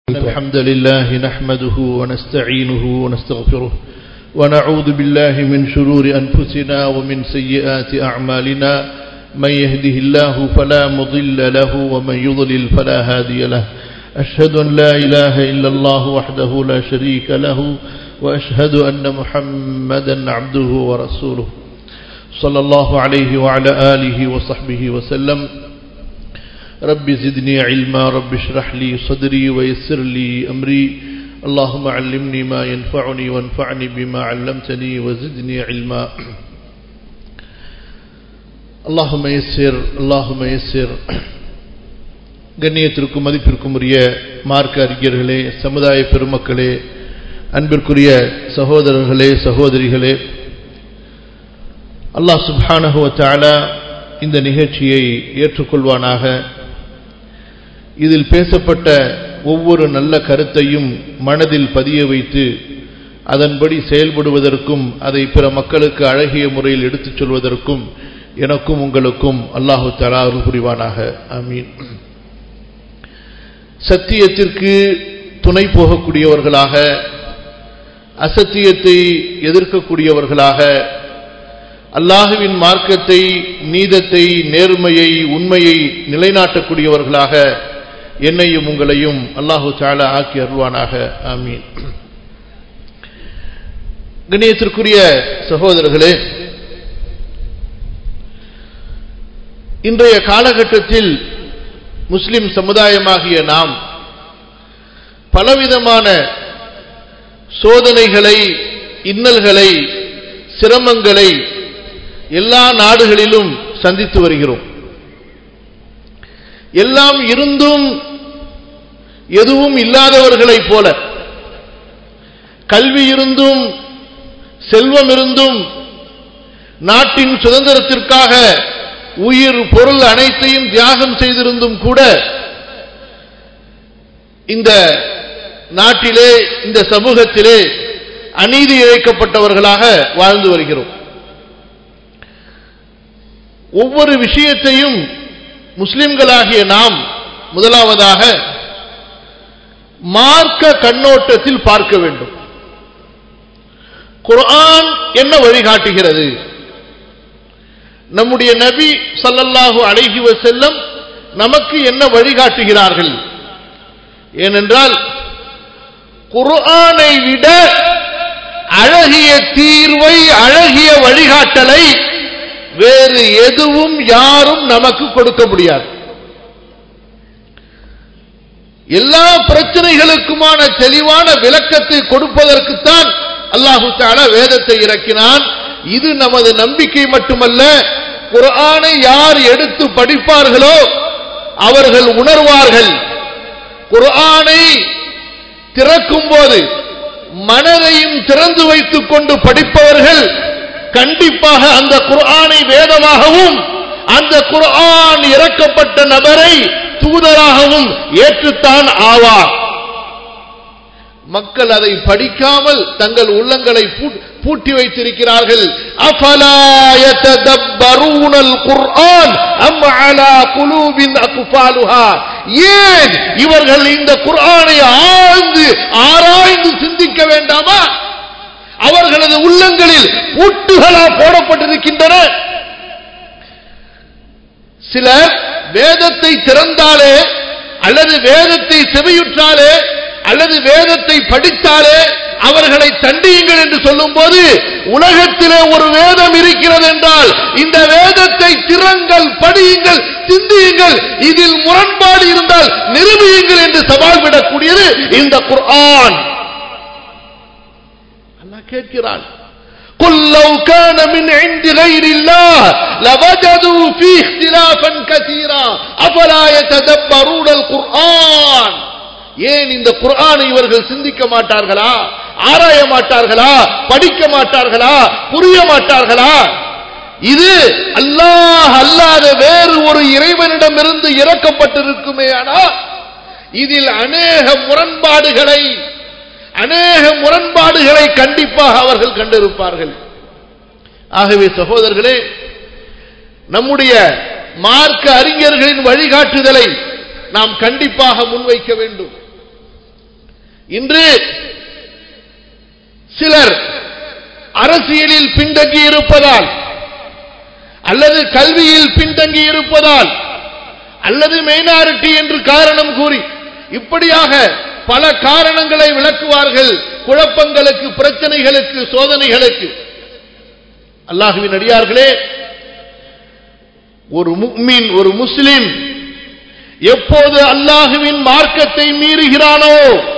الحمد لله نحمده ونستعينه ونستغفره ونعوذ بالله من شرور أنفسنا ومن سيئات أعمالنا من يهده الله فلا مضل له ومن يضلل فلا هادي له أشهد أن لا إله إلا الله وحده لا شريك له وأشهد أن محمدا عبده ورسوله صلى الله عليه وعلى آله وصحبه وسلم رب زدني علما رب اشرح لي صدري ويسر لي أمري اللهم علمني ما ينفعني وانفعني بما علمتني وزدني علما اللهم يسر اللهم يسر கண்ணியத்திற்கும் மதிப்பிற்கும் உரிய மார்க்க அறிஞர்களே சமுதாய பெருமக்களே அன்பிற்குரிய சகோதரர்களே சகோதரிகளே அல்லாஹ் சுப்ஹானஹுவத்தாலா இந்த நிகழ்ச்சியை ஏற்றுக்கொள்வானாக இதில் பேசப்பட்ட ஒவ்வொரு நல்ல கருத்தையும் மனதில் பதிய வைத்து அதன்படி செயல்படுவதற்கும் அதை பிற மக்களுக்கு அழகிய முறையில் எடுத்துச் சொல்வதற்கும் எனக்கும் உங்களுக்கும் அல்லாஹு தலா அருள் புரிவானாக அமீன் சத்தியத்திற்கு துணை போகக்கூடியவர்களாக அசத்தியத்தை எதிர்க்கக்கூடியவர்களாக அல்லாஹுவின் மார்க்கத்தை நீதத்தை நேர்மையை உண்மையை நிலைநாட்டக்கூடியவர்களாக என்னையும் உங்களையும் அல்லாஹு சாலா ஆக்கி அருள்வானாக ஆமீன் கணியத்திற்குரிய சகோதரர்களே இன்றைய காலகட்டத்தில் முஸ்லிம் சமுதாயமாகிய நாம் பலவிதமான சோதனைகளை இன்னல்களை சிரமங்களை எல்லா நாடுகளிலும் சந்தித்து வருகிறோம் எல்லாம் இருந்தும் எதுவும் இல்லாதவர்களைப் போல கல்வி இருந்தும் செல்வம் இருந்தும் நாட்டின் சுதந்திரத்திற்காக உயிர் பொருள் அனைத்தையும் தியாகம் செய்திருந்தும் கூட இந்த நாட்டிலே இந்த சமூகத்திலே அநீதி இழைக்கப்பட்டவர்களாக வாழ்ந்து வருகிறோம் ஒவ்வொரு விஷயத்தையும் முஸ்லிம்களாகிய நாம் முதலாவதாக மார்க்க கண்ணோட்டத்தில் பார்க்க வேண்டும் குர்ஆன் என்ன வழிகாட்டுகிறது நம்முடைய நபி சல்லல்லாஹு அழகி செல்லம் நமக்கு என்ன வழிகாட்டுகிறார்கள் ஏனென்றால் குர்ஆனை விட அழகிய தீர்வை அழகிய வழிகாட்டலை வேறு எதுவும் யாரும் நமக்கு கொடுக்க முடியாது எல்லா பிரச்சனைகளுக்குமான தெளிவான விளக்கத்தை கொடுப்பதற்குத்தான் அல்லாஹு தாலா வேதத்தை இறக்கினான் இது நமது நம்பிக்கை மட்டுமல்ல குரானை யார் எடுத்து படிப்பார்களோ அவர்கள் உணர்வார்கள் குரானை திறக்கும் போது மனதையும் திறந்து வைத்துக் கொண்டு படிப்பவர்கள் கண்டிப்பாக அந்த குர்ஆனை வேதமாகவும் அந்த குர்ஆன் இறக்கப்பட்ட நபரை தூதராகவும் ஏற்றுத்தான் ஆவார் மக்கள் அதை படிக்காமல் தங்கள் உள்ளங்களை பூட்டி வைத்திருக்கிறார்கள் குர்ஆன் ஏன் இவர்கள் இந்த குர்ஆனை ஆழ்ந்து ஆராய்ந்து சிந்திக்க வேண்டாமா அவர்களது உள்ளங்களில் பூட்டுகளா போடப்பட்டிருக்கின்றன சிலர் வேதத்தை திறந்தாலே அல்லது வேதத்தை செவியுற்றாலே அல்லது வேதத்தை படித்தாலே அவர்களை தண்டியுங்கள் என்று சொல்லும் போது உலகத்திலே ஒரு வேதம் இருக்கிறது என்றால் இந்த வேதத்தை திறங்கள் படியுங்கள் சிந்தியுங்கள் இதில் முரண்பாடு இருந்தால் நிரூபியுங்கள் என்று சவால் விடக்கூடியது இந்த குர்ஆன் கேட்கிறான் قل لو كان من عند غير الله لوجدوا فيه اختلافا كثيرا افلا يتدبرون القرآن ஏன் இந்த குர்ஆனை இவர்கள் சிந்திக்க மாட்டார்களா ஆராய மாட்டார்களா படிக்க மாட்டார்களா புரிய மாட்டார்களா இது அல்லாஹ் அல்லாத வேறு ஒரு இறைவனிடமிருந்து இறக்கப்பட்டிருக்குமே ஆனால் இதில் அநேக முரண்பாடுகளை அநேக முரண்பாடுகளை கண்டிப்பாக அவர்கள் கண்டிருப்பார்கள் ஆகவே சகோதரர்களே நம்முடைய மார்க்க அறிஞர்களின் வழிகாட்டுதலை நாம் கண்டிப்பாக முன்வைக்க வேண்டும் இன்று சிலர் அரசியலில் பின்தங்கி இருப்பதால் அல்லது கல்வியில் பின்தங்கி இருப்பதால் அல்லது மைனாரிட்டி என்று காரணம் கூறி இப்படியாக பல காரணங்களை விளக்குவார்கள் குழப்பங்களுக்கு பிரச்சனைகளுக்கு சோதனைகளுக்கு அல்லாஹுவின் அடியார்களே ஒரு முக்மின் ஒரு முஸ்லிம் எப்போது அல்லாஹுவின் மார்க்கத்தை மீறுகிறானோ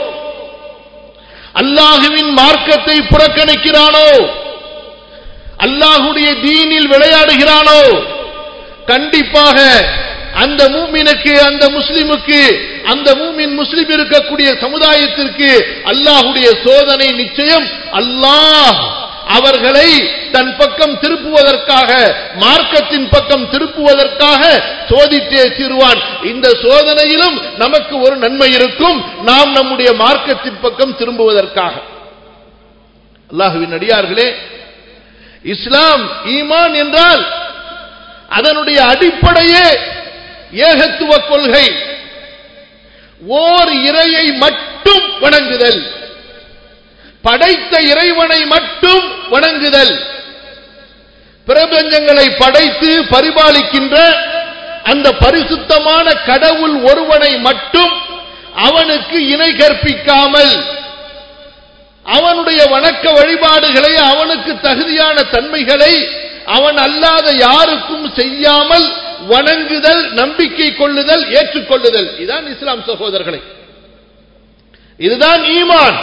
அல்லாஹுவின் மார்க்கத்தை புறக்கணிக்கிறானோ அல்லாஹுடைய தீனில் விளையாடுகிறானோ கண்டிப்பாக அந்த மூமினுக்கு அந்த முஸ்லிமுக்கு அந்த மூமின் முஸ்லிம் இருக்கக்கூடிய சமுதாயத்திற்கு அல்லாஹுடைய சோதனை நிச்சயம் அல்லாஹ் அவர்களை தன் பக்கம் திருப்புவதற்காக மார்க்கத்தின் பக்கம் திருப்புவதற்காக சோதித்தே தீர்வான் இந்த சோதனையிலும் நமக்கு ஒரு நன்மை இருக்கும் நாம் நம்முடைய மார்க்கத்தின் பக்கம் திரும்புவதற்காக அல்லாஹுவின் அடியார்களே இஸ்லாம் ஈமான் என்றால் அதனுடைய அடிப்படையே ஏகத்துவ கொள்கை ஓர் இறையை மட்டும் வணங்குதல் படைத்த இறைவனை மட்டும் வணங்குதல் பிரபஞ்சங்களை படைத்து பரிபாலிக்கின்ற அந்த பரிசுத்தமான கடவுள் ஒருவனை மட்டும் அவனுக்கு இணை கற்பிக்காமல் அவனுடைய வணக்க வழிபாடுகளை அவனுக்கு தகுதியான தன்மைகளை அவன் அல்லாத யாருக்கும் செய்யாமல் வணங்குதல் நம்பிக்கை கொள்ளுதல் ஏற்றுக்கொள்ளுதல் இதுதான் இஸ்லாம் சகோதரர்களை இதுதான் ஈமான்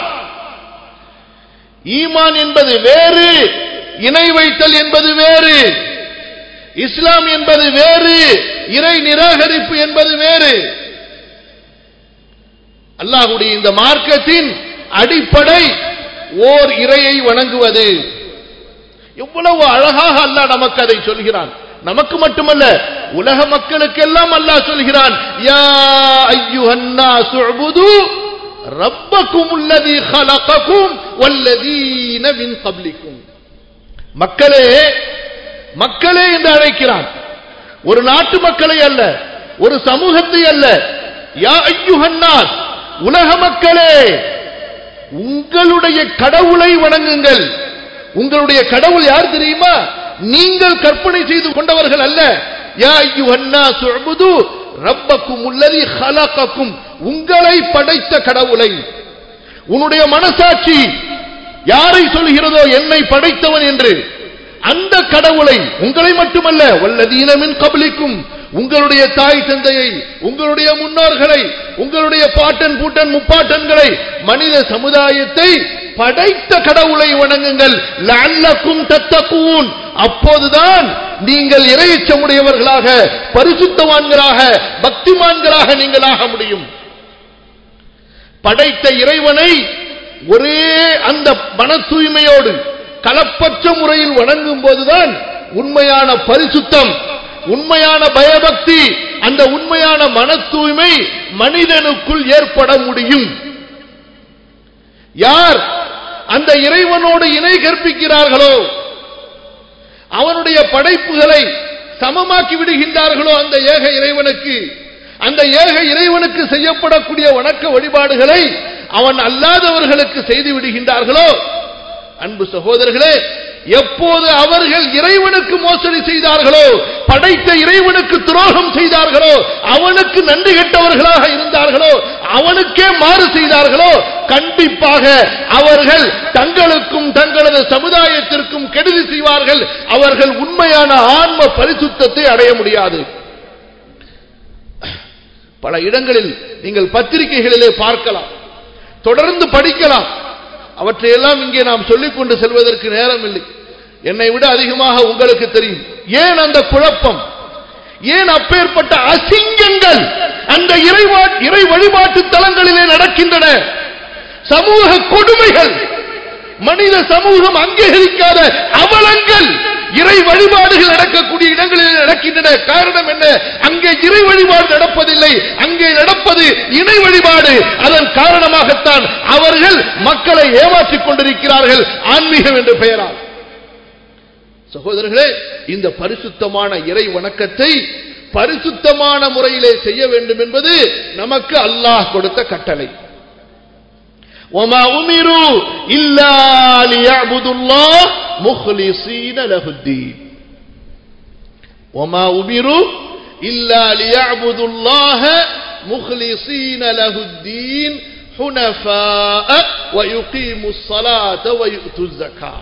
ஈமான் என்பது வேறு இணை வைத்தல் என்பது வேறு இஸ்லாம் என்பது வேறு இறை நிராகரிப்பு என்பது வேறு அல்லாஹுடைய இந்த மார்க்கத்தின் அடிப்படை ஓர் இறையை வணங்குவது எவ்வளவு அழகாக அல்லாஹ் நமக்கு அதை சொல்கிறான் நமக்கு மட்டுமல்ல உலக மக்களுக்கெல்லாம் அல்லாஹ் சொல்கிறான் யா ஐயுஹன்னா சுஅபுது ரப்பக்கும் உள்ளதி خلقكم والذين من قبلكم மக்களே மக்களே என்று அழைக்கிறான் ஒரு நாட்டு மக்களை அல்ல ஒரு சமூகத்தை அல்ல யா ஐயுஹன்னாஸ் உலக மக்களே உங்களுடைய கடவுளை வணங்குங்கள் உங்களுடைய கடவுள் யார் தெரியுமா நீங்கள் கற்பனை செய்து கொண்டவர்கள் அல்ல யா ஐயுஹன்னாஸ் உஅபுது ரப்பக்கும் உள்ளதி ஹலகக்கும் உங்களை படைத்த கடவுளை உன்னுடைய மனசாட்சி யாரை சொல்கிறதோ என்னை படைத்தவன் என்று அந்த கடவுளை உங்களை மட்டுமல்ல வல்லதீனமின் கபலிக்கும் உங்களுடைய தாய் தந்தையை உங்களுடைய முன்னோர்களை உங்களுடைய பாட்டன் பூட்டன் முப்பாட்டன்களை மனித சமுதாயத்தை படைத்த கடவுளை வணங்குங்கள் லல்லக்கும் தத்தக்கூன் அப்போதுதான் நீங்கள் இறையச்சமுடையவர்களாக பரிசுத்தவான்களாக பக்திமான்களாக நீங்கள் ஆக முடியும் படைத்த இறைவனை ஒரே அந்த மன தூய்மையோடு கலப்பற்ற முறையில் வணங்கும் போதுதான் உண்மையான பரிசுத்தம் உண்மையான பயபக்தி அந்த உண்மையான மன தூய்மை மனிதனுக்குள் ஏற்பட முடியும் யார் அந்த இறைவனோடு இணை கற்பிக்கிறார்களோ அவனுடைய படைப்புகளை சமமாக்கி விடுகின்றார்களோ அந்த ஏக இறைவனுக்கு அந்த ஏக இறைவனுக்கு செய்யப்படக்கூடிய வணக்க வழிபாடுகளை அவன் அல்லாதவர்களுக்கு செய்து விடுகின்றார்களோ அன்பு சகோதரர்களே எப்போது அவர்கள் இறைவனுக்கு மோசடி செய்தார்களோ படைத்த இறைவனுக்கு துரோகம் செய்தார்களோ அவனுக்கு நன்றி கெட்டவர்களாக இருந்தார்களோ அவனுக்கே மாறு செய்தார்களோ கண்டிப்பாக அவர்கள் தங்களுக்கும் தங்களது சமுதாயத்திற்கும் கெடுதி செய்வார்கள் அவர்கள் உண்மையான ஆன்ம பரிசுத்தத்தை அடைய முடியாது பல இடங்களில் நீங்கள் பத்திரிகைகளிலே பார்க்கலாம் தொடர்ந்து படிக்கலாம் அவற்றையெல்லாம் இங்கே நாம் சொல்லிக் கொண்டு செல்வதற்கு நேரம் இல்லை என்னை விட அதிகமாக உங்களுக்கு தெரியும் ஏன் அந்த குழப்பம் ஏன் அப்பேற்பட்ட அசிங்கங்கள் அந்த இறைவா இறை வழிபாட்டு தலங்களிலே நடக்கின்றன சமூக கொடுமைகள் மனித சமூகம் அங்கீகரிக்காத அவலங்கள் இறை வழிபாடுகள் நடக்கக்கூடிய இடங்களில் நடக்கின்றன காரணம் என்ன அங்கே இறை வழிபாடு நடப்பதில்லை அங்கே நடப்பது இணை வழிபாடு அதன் காரணமாகத்தான் அவர்கள் மக்களை ஏமாற்றிக் கொண்டிருக்கிறார்கள் ஆன்மீகம் என்ற பெயரால் சகோதரர்களே இந்த பரிசுத்தமான இறை வணக்கத்தை பரிசுத்தமான முறையிலே செய்ய வேண்டும் என்பது நமக்கு அல்லாஹ் கொடுத்த கட்டளை وما أمروا إلا ليعبدوا الله مخلصين له الدين وما أمروا إلا ليعبدوا الله مخلصين له الدين حنفاء ويقيموا الصلاة ويؤتوا الزكاة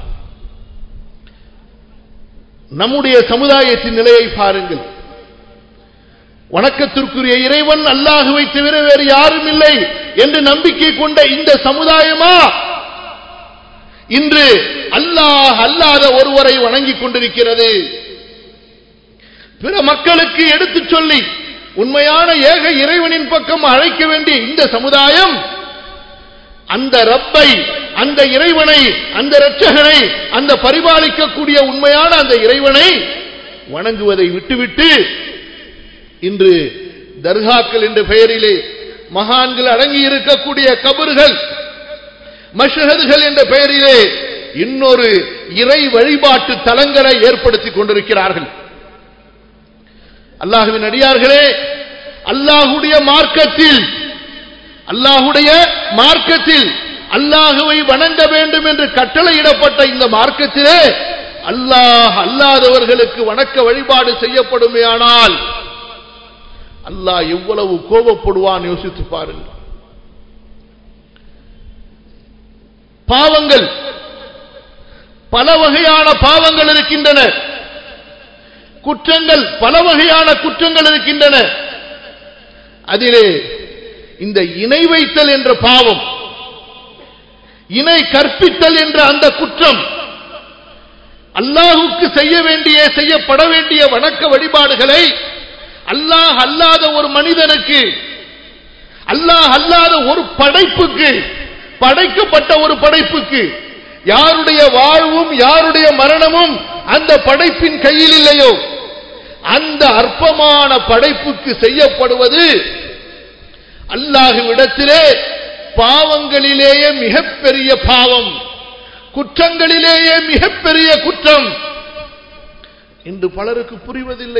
நம்முடைய சமுதாயத்தின் நிலையை பாருங்கள் வணக்கத்திற்குரிய இறைவன் அல்லாஹுவை தவிர வேறு யாரும் இல்லை என்று நம்பிக்கை கொண்ட இந்த சமுதாயமா இன்று அல்லாஹ் அல்லாத ஒருவரை வணங்கிக் கொண்டிருக்கிறது பிற மக்களுக்கு எடுத்துச் சொல்லி உண்மையான ஏக இறைவனின் பக்கம் அழைக்க வேண்டிய இந்த சமுதாயம் அந்த ரப்பை அந்த இறைவனை அந்த இரட்சகனை அந்த பரிபாலிக்கக்கூடிய உண்மையான அந்த இறைவனை வணங்குவதை விட்டுவிட்டு இன்று தர்காக்கள் என்ற பெயரிலே மகான்கள் அடங்கி இருக்கக்கூடிய கபர்கள் மஷஹதுகள் என்ற பெயரிலே இன்னொரு இறை வழிபாட்டு தலங்களை ஏற்படுத்திக் கொண்டிருக்கிறார்கள் அல்லாஹுவின் அடியார்களே அல்லாஹுடைய மார்க்கத்தில் அல்லாஹுடைய மார்க்கத்தில் அல்லாஹுவை வணங்க வேண்டும் என்று கட்டளையிடப்பட்ட இந்த மார்க்கத்திலே அல்லாஹ் அல்லாதவர்களுக்கு வணக்க வழிபாடு செய்யப்படுமேயானால் அல்லாஹ் எவ்வளவு கோபப்படுவான் யோசித்து பாருங்கள் பாவங்கள் பல வகையான பாவங்கள் இருக்கின்றன குற்றங்கள் பல வகையான குற்றங்கள் இருக்கின்றன அதிலே இந்த இணை வைத்தல் என்ற பாவம் இணை கற்பித்தல் என்ற அந்த குற்றம் அல்லாஹுக்கு செய்ய வேண்டிய செய்யப்பட வேண்டிய வணக்க வழிபாடுகளை அல்லாஹ் அல்லாத ஒரு மனிதனுக்கு அல்லாஹ் அல்லாத ஒரு படைப்புக்கு படைக்கப்பட்ட ஒரு படைப்புக்கு யாருடைய வாழ்வும் யாருடைய மரணமும் அந்த படைப்பின் கையில் இல்லையோ அந்த அற்பமான படைப்புக்கு செய்யப்படுவது அல்லாஹுவிடத்திலே பாவங்களிலேயே மிகப்பெரிய பாவம் குற்றங்களிலேயே மிகப்பெரிய குற்றம் இன்று பலருக்கு புரிவதில்லை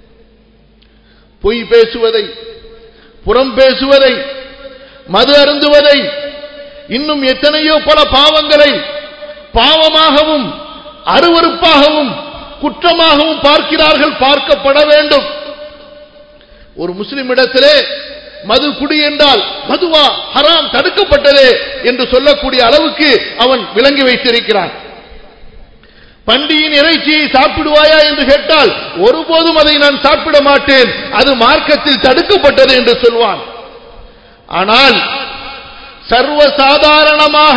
பொய் பேசுவதை புறம் பேசுவதை மது அருந்துவதை இன்னும் எத்தனையோ பல பாவங்களை பாவமாகவும் அருவறுப்பாகவும் குற்றமாகவும் பார்க்கிறார்கள் பார்க்கப்பட வேண்டும் ஒரு முஸ்லிம் இடத்திலே மது குடி என்றால் மதுவா ஹராம் தடுக்கப்பட்டதே என்று சொல்லக்கூடிய அளவுக்கு அவன் விளங்கி வைத்திருக்கிறான் பண்டியின் இறைச்சியை சாப்பிடுவாயா என்று கேட்டால் ஒருபோதும் அதை நான் சாப்பிட மாட்டேன் அது மார்க்கத்தில் தடுக்கப்பட்டது என்று சொல்வான் ஆனால் சர்வசாதாரணமாக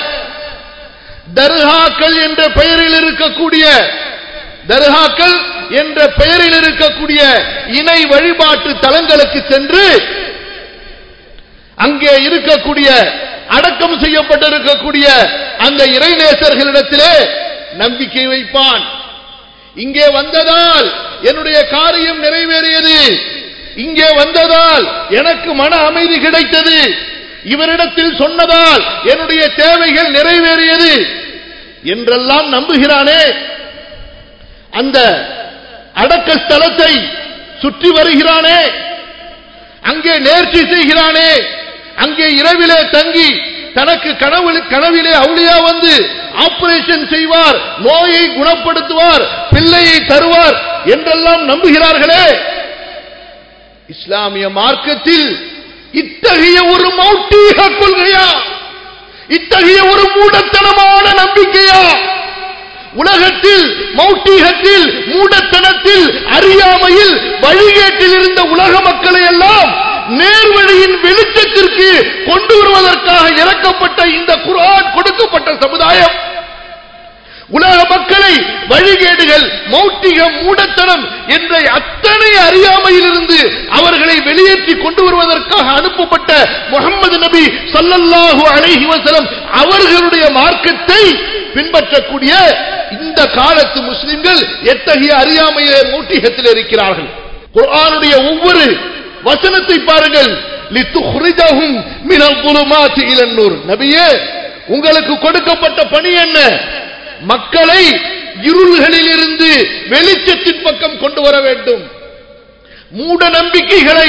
தர்காக்கள் என்ற பெயரில் இருக்கக்கூடிய தர்காக்கள் என்ற பெயரில் இருக்கக்கூடிய இணை வழிபாட்டு தலங்களுக்கு சென்று அங்கே இருக்கக்கூடிய அடக்கம் செய்யப்பட்டிருக்கக்கூடிய அந்த இறைநேசர்களிடத்திலே நம்பிக்கை வைப்பான் இங்கே வந்ததால் என்னுடைய காரியம் நிறைவேறியது இங்கே வந்ததால் எனக்கு மன அமைதி கிடைத்தது இவரிடத்தில் சொன்னதால் என்னுடைய தேவைகள் நிறைவேறியது என்றெல்லாம் நம்புகிறானே அந்த அடக்க ஸ்தலத்தை சுற்றி வருகிறானே அங்கே நேர்ச்சி செய்கிறானே அங்கே இரவிலே தங்கி தனக்கு கனவு கனவிலே அவுளியா வந்து ஆபரேஷன் செய்வார் நோயை குணப்படுத்துவார் பிள்ளையை தருவார் என்றெல்லாம் நம்புகிறார்களே இஸ்லாமிய மார்க்கத்தில் இத்தகைய ஒரு மௌட்டீக கொள்கையா இத்தகைய ஒரு மூடத்தனமான நம்பிக்கையா உலகத்தில் மௌட்டீகத்தில் மூடத்தனத்தில் அறியாமையில் வழிகேட்டில் இருந்த உலக மக்களை எல்லாம் நேர்வழியின் வெளிச்சத்திற்கு கொண்டு வருவதற்காக இறக்கப்பட்ட இந்த குரான் கொடுக்கப்பட்ட சமுதாயம் உலக மக்களை வழிகேடுகள் மௌட்டிகம் மூடத்தனம் என்ற அத்தனை அறியாமையிலிருந்து அவர்களை வெளியேற்றி கொண்டு வருவதற்காக அனுப்பப்பட்ட முகமது நபி சொல்லல்லாஹு அலைஹி வசலம் அவர்களுடைய மார்க்கத்தை பின்பற்றக்கூடிய இந்த காலத்து முஸ்லிம்கள் எத்தகைய அறியாமையிலே மூட்டிகத்தில் இருக்கிறார்கள் குர்ஆனுடைய ஒவ்வொரு வசனத்தை பாருங்கள் லித்துஹ்ரிஜஹும் மினல் குலுமாத்தி இலன் நூர் நபியே உங்களுக்கு கொடுக்கப்பட்ட பணி என்ன மக்களை இருள்களில் இருந்து வெளிச்சத்தின் பக்கம் கொண்டு வர வேண்டும் மூட நம்பிக்கைகளை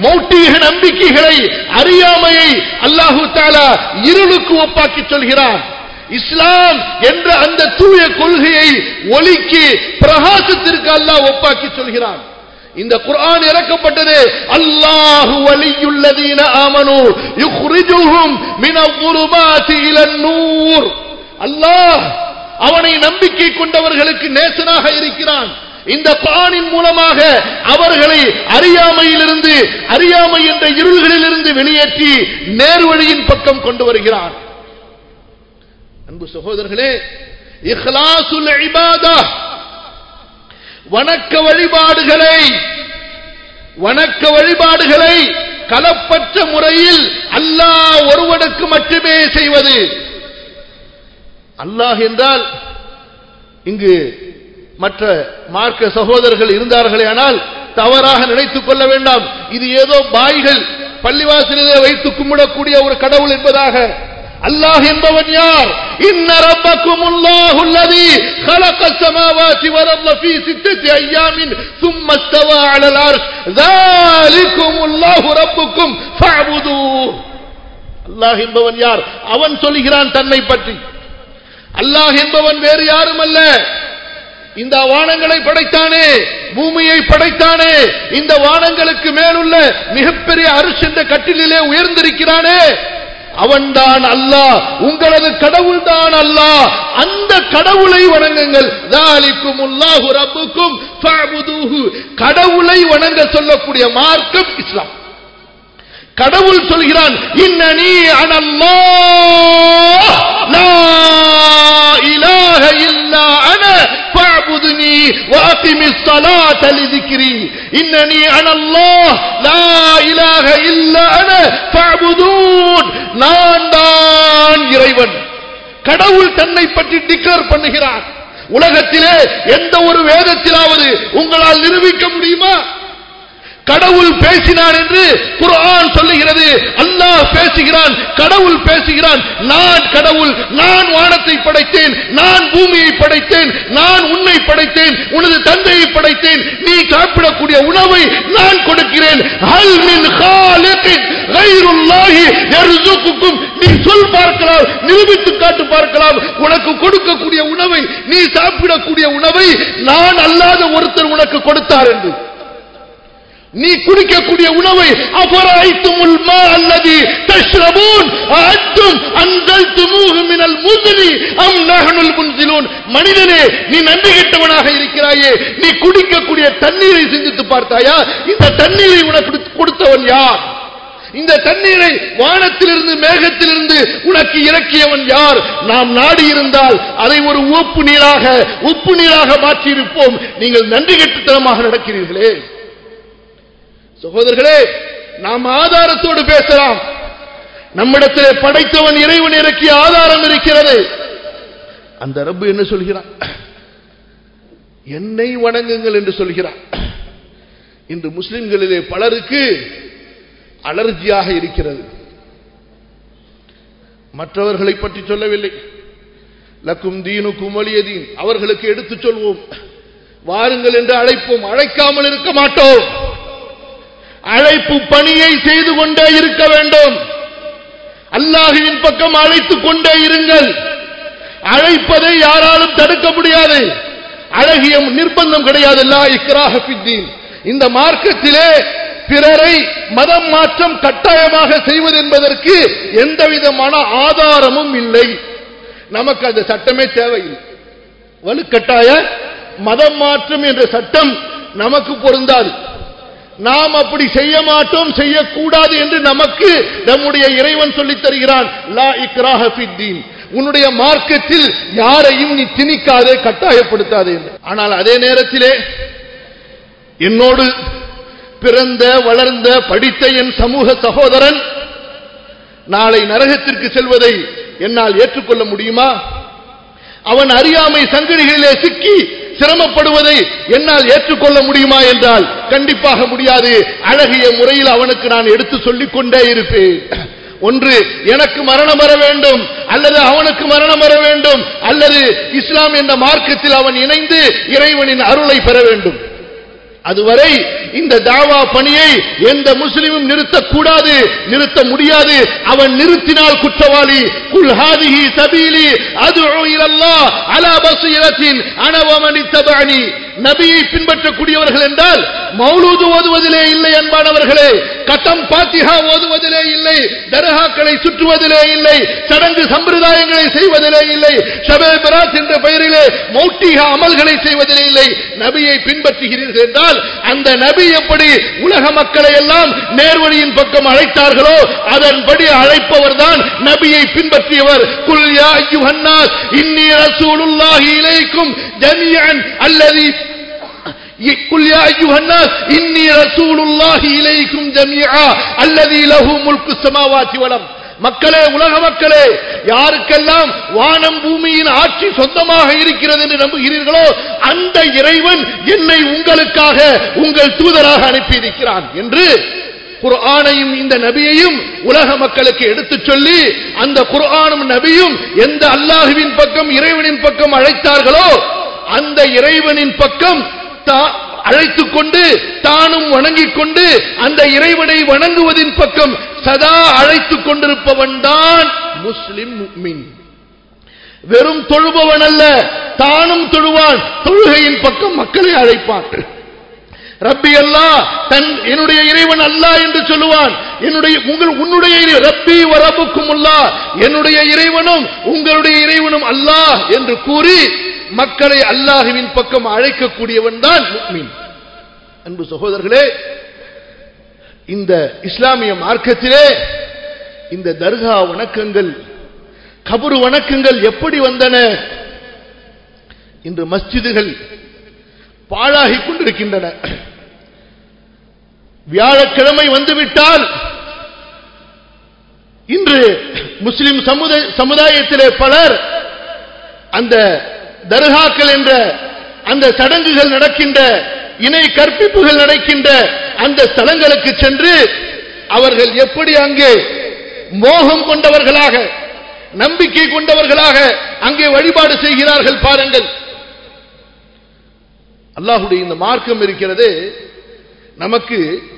மௌட்டீக நம்பிக்கைகளை அறியாமையை அல்லாஹு தாலா இருளுக்கு ஒப்பாக்கி சொல்கிறான் இஸ்லாம் என்ற அந்த தூய கொள்கையை ஒலிக்கு பிரகாசத்திற்கு அல்லாஹ் ஒப்பாக்கி சொல்கிறான் இந்த குர்ஆன் இறக்கப்பட்டது அல்லாஹு வலியுள்ளதீன ஆமனு யுக்ரிஜுஹும் மினல் இலன் நூர் அல்லாஹ் அவனை நம்பிக்கை கொண்டவர்களுக்கு நேசனாக இருக்கிறான் இந்த குர்ஆனின் மூலமாக அவர்களை அறியாமையிலிருந்து அறியாமை என்ற இருள்களிலிருந்து வெளியேற்றி நேர்வழியின் பக்கம் கொண்டு வருகிறான் அன்பு சகோதரர்களே இஹ்லாசுல் இபாதா வணக்க வழிபாடுகளை வணக்க வழிபாடுகளை கலப்பற்ற முறையில் அல்லாஹ் ஒருவனுக்கு மட்டுமே செய்வது அல்லாஹ் என்றால் இங்கு மற்ற மார்க்க சகோதரர்கள் இருந்தார்களே ஆனால் தவறாக நினைத்துக் கொள்ள வேண்டாம் இது ஏதோ பாய்கள் பள்ளிவாசலிலே வைத்து கும்பிடக்கூடிய ஒரு கடவுள் என்பதாக அல்லாஹ் என்பவன் யார் இன்ன ரப்பக்கும் அல்லாஹு அல்லதி خلق السماوات والارض في سته ايام ثم استوى على العرش ذلكم الله ربكم فاعبدوه அல்லாஹ் என்பவன் யார் அவன் சொல்கிறான் தன்னை பற்றி அல்லாஹ் என்பவன் வேறு யாரும் அல்ல இந்த வானங்களை படைத்தானே பூமியை படைத்தானே இந்த வானங்களுக்கு மேலுள்ள மிகப்பெரிய அரிசி என்ற கட்டிலே உயர்ந்திருக்கிறானே அவன்தான் அல்லாஹ் உங்களது கடவுள் தான் அல்லாஹ் அந்த கடவுளை வணங்குங்கள் தாலிக்கும் உல்லாஹு ரப்புக்கும் ஃபஅபுதூஹு கடவுளை வணங்க சொல்லக்கூடிய மார்க்கம் இஸ்லாம் கடவுள் சொல்கிறான் இன்னனி அனல்லாஹ் லா இலாஹ இல்லா அன فاعبدني واقم الصلاه لذكري انني انا الله لا اله الا انا فاعبدون நான் தான் இறைவன் கடவுள் தன்னை பற்றி டிக்ளேர் பண்ணுகிறான் உலகத்திலே எந்த ஒரு வேதத்திலாவது உங்களால் நிரூபிக்க முடியுமா கடவுள் பேசினான் என்று குர்ஆன் சொல்லுகிறது அல்லாஹ் பேசுகிறான் கடவுள் பேசுகிறான் நான் கடவுள் நான் வானத்தை படைத்தேன் நான் பூமியை படைத்தேன் நான் உன்னை படைத்தேன் உனது தந்தையை படைத்தேன் நீ சாப்பிடக்கூடிய உணவை நான் கொடுக்கிறேன் ஹல் மின் காலிகின் கைருல்லாஹி யர்சுக்குக்கும் நீ சொல் பார்க்கலாம் நிரூபித்து காட்டு பார்க்கலாம் உனக்கு கொடுக்கக்கூடிய உணவை நீ சாப்பிடக்கூடிய உணவை நான் அல்லாத ஒருத்தர் உனக்கு கொடுத்தார் என்று நீ குடிக்கக்கூடிய உணவை அபராய்த்துமுல் மா அல்லதி தஷ்ரபூன் அத்தும் அன்சல்துமூஹு மினல் முஸ்லி அம் நஹனுல் முன்சிலூன் மனிதனே நீ நன்றி கெட்டவனாக இருக்கிறாயே நீ குடிக்கக்கூடிய தண்ணீரை சிந்தித்து பார்த்தாயா இந்த தண்ணீரை உனக்கு கொடுத்தவன் யார் இந்த தண்ணீரை வானத்திலிருந்து மேகத்திலிருந்து உனக்கு இறக்கியவன் யார் நாம் நாடி இருந்தால் அதை ஒரு உப்பு நீராக உப்பு நீராக மாற்றியிருப்போம் நீங்கள் நன்றி கெட்டுத்தனமாக நடக்கிறீர்களே சகோதரர்களே நாம் ஆதாரத்தோடு பேசலாம் நம்மிடத்தில் படைத்தவன் இறைவன் இறக்கிய ஆதாரம் இருக்கிறது அந்த ரப்பு என்ன சொல்கிறான் என்னை வணங்குங்கள் என்று சொல்கிறான் இன்று முஸ்லிம்களிலே பலருக்கு அலர்ஜியாக இருக்கிறது மற்றவர்களை பற்றி சொல்லவில்லை லக்கும் தீனுக்கும் வலியதீன் அவர்களுக்கு எடுத்துச் சொல்வோம் வாருங்கள் என்று அழைப்போம் அழைக்காமல் இருக்க மாட்டோம் அழைப்பு பணியை செய்து கொண்டே இருக்க வேண்டும் அல்லாஹுவின் பக்கம் அழைத்துக் கொண்டே இருங்கள் அழைப்பதை யாராலும் தடுக்க முடியாது அழகிய நிர்பந்தம் கிடையாது லா இக்ராஹ ஃபித்தீன் இந்த மார்க்கத்திலே பிறரை மதம் மாற்றம் கட்டாயமாக செய்வது என்பதற்கு எந்த விதமான ஆதாரமும் இல்லை நமக்கு அந்த சட்டமே தேவையில்லை வலுக்கட்டாய மதம் மாற்றம் என்ற சட்டம் நமக்கு பொருந்தாது நாம் அப்படி செய்ய மாட்டோம் செய்யக்கூடாது என்று நமக்கு நம்முடைய இறைவன் சொல்லித் தருகிறான் லா இக்ராஹ ஃபித்தீன் உன்னுடைய மார்க்கத்தில் யாரையும் நீ திணிக்காதே கட்டாயப்படுத்தாதே என்று ஆனால் அதே நேரத்திலே என்னோடு பிறந்த வளர்ந்த படித்த என் சமூக சகோதரன் நாளை நரகத்திற்கு செல்வதை என்னால் ஏற்றுக்கொள்ள முடியுமா அவன் அறியாமை சங்கடிகளிலே சிக்கி சிரமப்படுவதை என்னால் ஏற்றுக்கொள்ள முடியுமா என்றால் கண்டிப்பாக முடியாது அழகிய முறையில் அவனுக்கு நான் எடுத்து சொல்லிக் கொண்டே இருப்பேன் ஒன்று எனக்கு மரணம் வர வேண்டும் அல்லது அவனுக்கு மரணம் வர வேண்டும் அல்லது இஸ்லாம் என்ற மார்க்கத்தில் அவன் இணைந்து இறைவனின் அருளை பெற வேண்டும் அதுவரை இந்த தாவா பணியை எந்த முஸ்லிமும் நிறுத்தக்கூடாது நிறுத்த முடியாது அவன் நிறுத்தினால் குற்றவாளி குல் ஹாதிஹி சபீலி அதுஉ இலல்லாஹ் அலா பஸீரத்தின் அன வமன் இத்தபஅனி நபியை பின்பற்றக்கூடியவர்கள் என்றால் மௌலூது ஓதுவதிலே இல்லை அன்பானவர்களே கட்டம் பாத்திஹா ஓதுவதிலே இல்லை தர்காக்களை சுற்றுவதிலே இல்லை சடங்கு சம்பிரதாயங்களை செய்வதிலே இல்லை ஷபே பராத் என்ற பெயரிலே மௌட்டிக அமல்களை செய்வதிலே இல்லை நபியை பின்பற்றுகிறீர்கள் என்றால் அந்த நபி எப்படி உலக மக்களை எல்லாம் நேர்வழியின் பக்கம் அழைத்தார்களோ அதன்படி அழைப்பவர் தான் நபியை பின்பற்றியவர் குல் யா அய்யுஹன்னாஸ் இன்னி ரசூலுல்லாஹி இலைக்கும் ஜமீஅன் அல்லதி قل يا أيها الناس إني رسول الله إليكم جميعا الذي له ملك السماوات والأرض மக்களே உலக மக்களே யாருக்கெல்லாம் வானம் பூமியின் ஆட்சி சொந்தமாக இருக்கிறது என்று நம்புகிறீர்களோ அந்த இறைவன் என்னை உங்களுக்காக உங்கள் தூதராக அனுப்பியிருக்கிறான் என்று குர்ஆனையும் இந்த நபியையும் உலக மக்களுக்கு எடுத்துச் சொல்லி அந்த குர்ஆனும் நபியும் எந்த அல்லாஹுவின் பக்கம் இறைவனின் பக்கம் அழைத்தார்களோ அந்த இறைவனின் பக்கம் அழைத்துக் கொண்டு தானும் வணங்கிக் கொண்டு அந்த இறைவனை வணங்குவதின் பக்கம் சதா அழைத்துக் கொண்டிருப்பவன் தான் முஸ்லிம் முக்மின் வெறும் தொழுபவன் அல்ல தானும் தொழுவான் தொழுகையின் பக்கம் மக்களை அழைப்பான் ரப்பி அல்லா தன் என்னுடைய இறைவன் அல்லா என்று சொல்லுவான் என்னுடைய உங்கள் உன்னுடைய ரப்பி வரப்புக்கும் அல்லா என்னுடைய இறைவனும் உங்களுடைய இறைவனும் அல்லாஹ் என்று கூறி மக்களை அல்லாஹுவின் பக்கம் அழைக்கக்கூடியவன் தான் முக்மின் அன்பு சகோதரர்களே இந்த இஸ்லாமிய மார்க்கத்திலே இந்த தர்கா வணக்கங்கள் கபரு வணக்கங்கள் எப்படி வந்தன இன்று மஸ்ஜிதுகள் பாழாகி கொண்டிருக்கின்றன வியாழக்கிழமை வந்துவிட்டால் இன்று முஸ்லிம் சமுதாயத்திலே பலர் அந்த தர்காக்கள் என்ற அந்த சடங்குகள் நடக்கின்ற இணை கற்பிப்புகள் நடக்கின்ற அந்த ஸ்தலங்களுக்கு சென்று அவர்கள் எப்படி அங்கே மோகம் கொண்டவர்களாக நம்பிக்கை கொண்டவர்களாக அங்கே வழிபாடு செய்கிறார்கள் பாருங்கள் அல்லாஹுடைய இந்த மார்க்கம் இருக்கிறது நமக்கு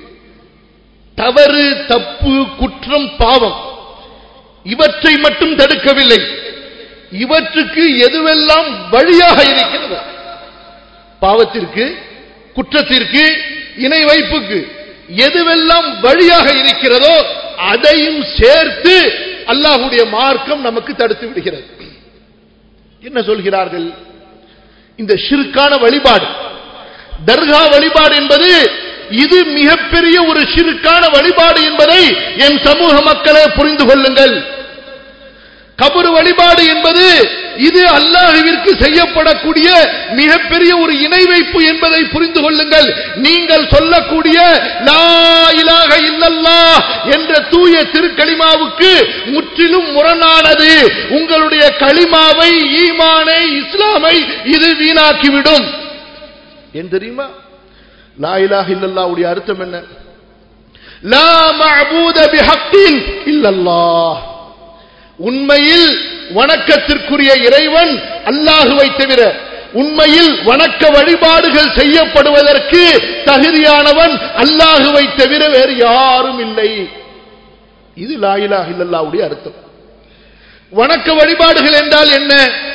தவறு தப்பு குற்றம் பாவம் இவற்றை மட்டும் தடுக்கவில்லை இவற்றுக்கு எதுவெல்லாம் வழியாக இருக்கிறது பாவத்திற்கு குற்றத்திற்கு இணை வைப்புக்கு எதுவெல்லாம் வழியாக இருக்கிறதோ அதையும் சேர்த்து அல்லாஹுடைய மார்க்கம் நமக்கு தடுத்து விடுகிறது என்ன சொல்கிறார்கள் இந்த ஷிருக்கான வழிபாடு தர்கா வழிபாடு என்பது இது மிகப்பெரிய ஒரு ஷிருக்கான வழிபாடு என்பதை என் சமூக மக்களே புரிந்து கொள்ளுங்கள் கபரு வழிபாடு என்பது இது அல்லாஹுவிற்கு செய்யப்படக்கூடிய மிகப்பெரிய ஒரு இணை வைப்பு என்பதை புரிந்து கொள்ளுங்கள் நீங்கள் சொல்லக்கூடிய லா இலாக இல்லல்லா என்ற தூய திருக்களிமாவுக்கு முற்றிலும் முரணானது உங்களுடைய களிமாவை ஈமானை இஸ்லாமை இது வீணாக்கிவிடும் ஏன் தெரியுமா லா இலாக இல்லல்லாவுடைய அர்த்தம் என்ன லா மஅபூத பிஹக்கின் இல்லல்லாஹ் உண்மையில் வணக்கத்திற்குரிய இறைவன் அல்லாஹுவை தவிர உண்மையில் வணக்க வழிபாடுகள் செய்யப்படுவதற்கு தகுதியானவன் அல்லாஹுவை தவிர வேறு யாரும் இல்லை இது லாயிலாக இல்லல்லாவுடைய அர்த்தம் வணக்க வழிபாடுகள் என்றால் என்ன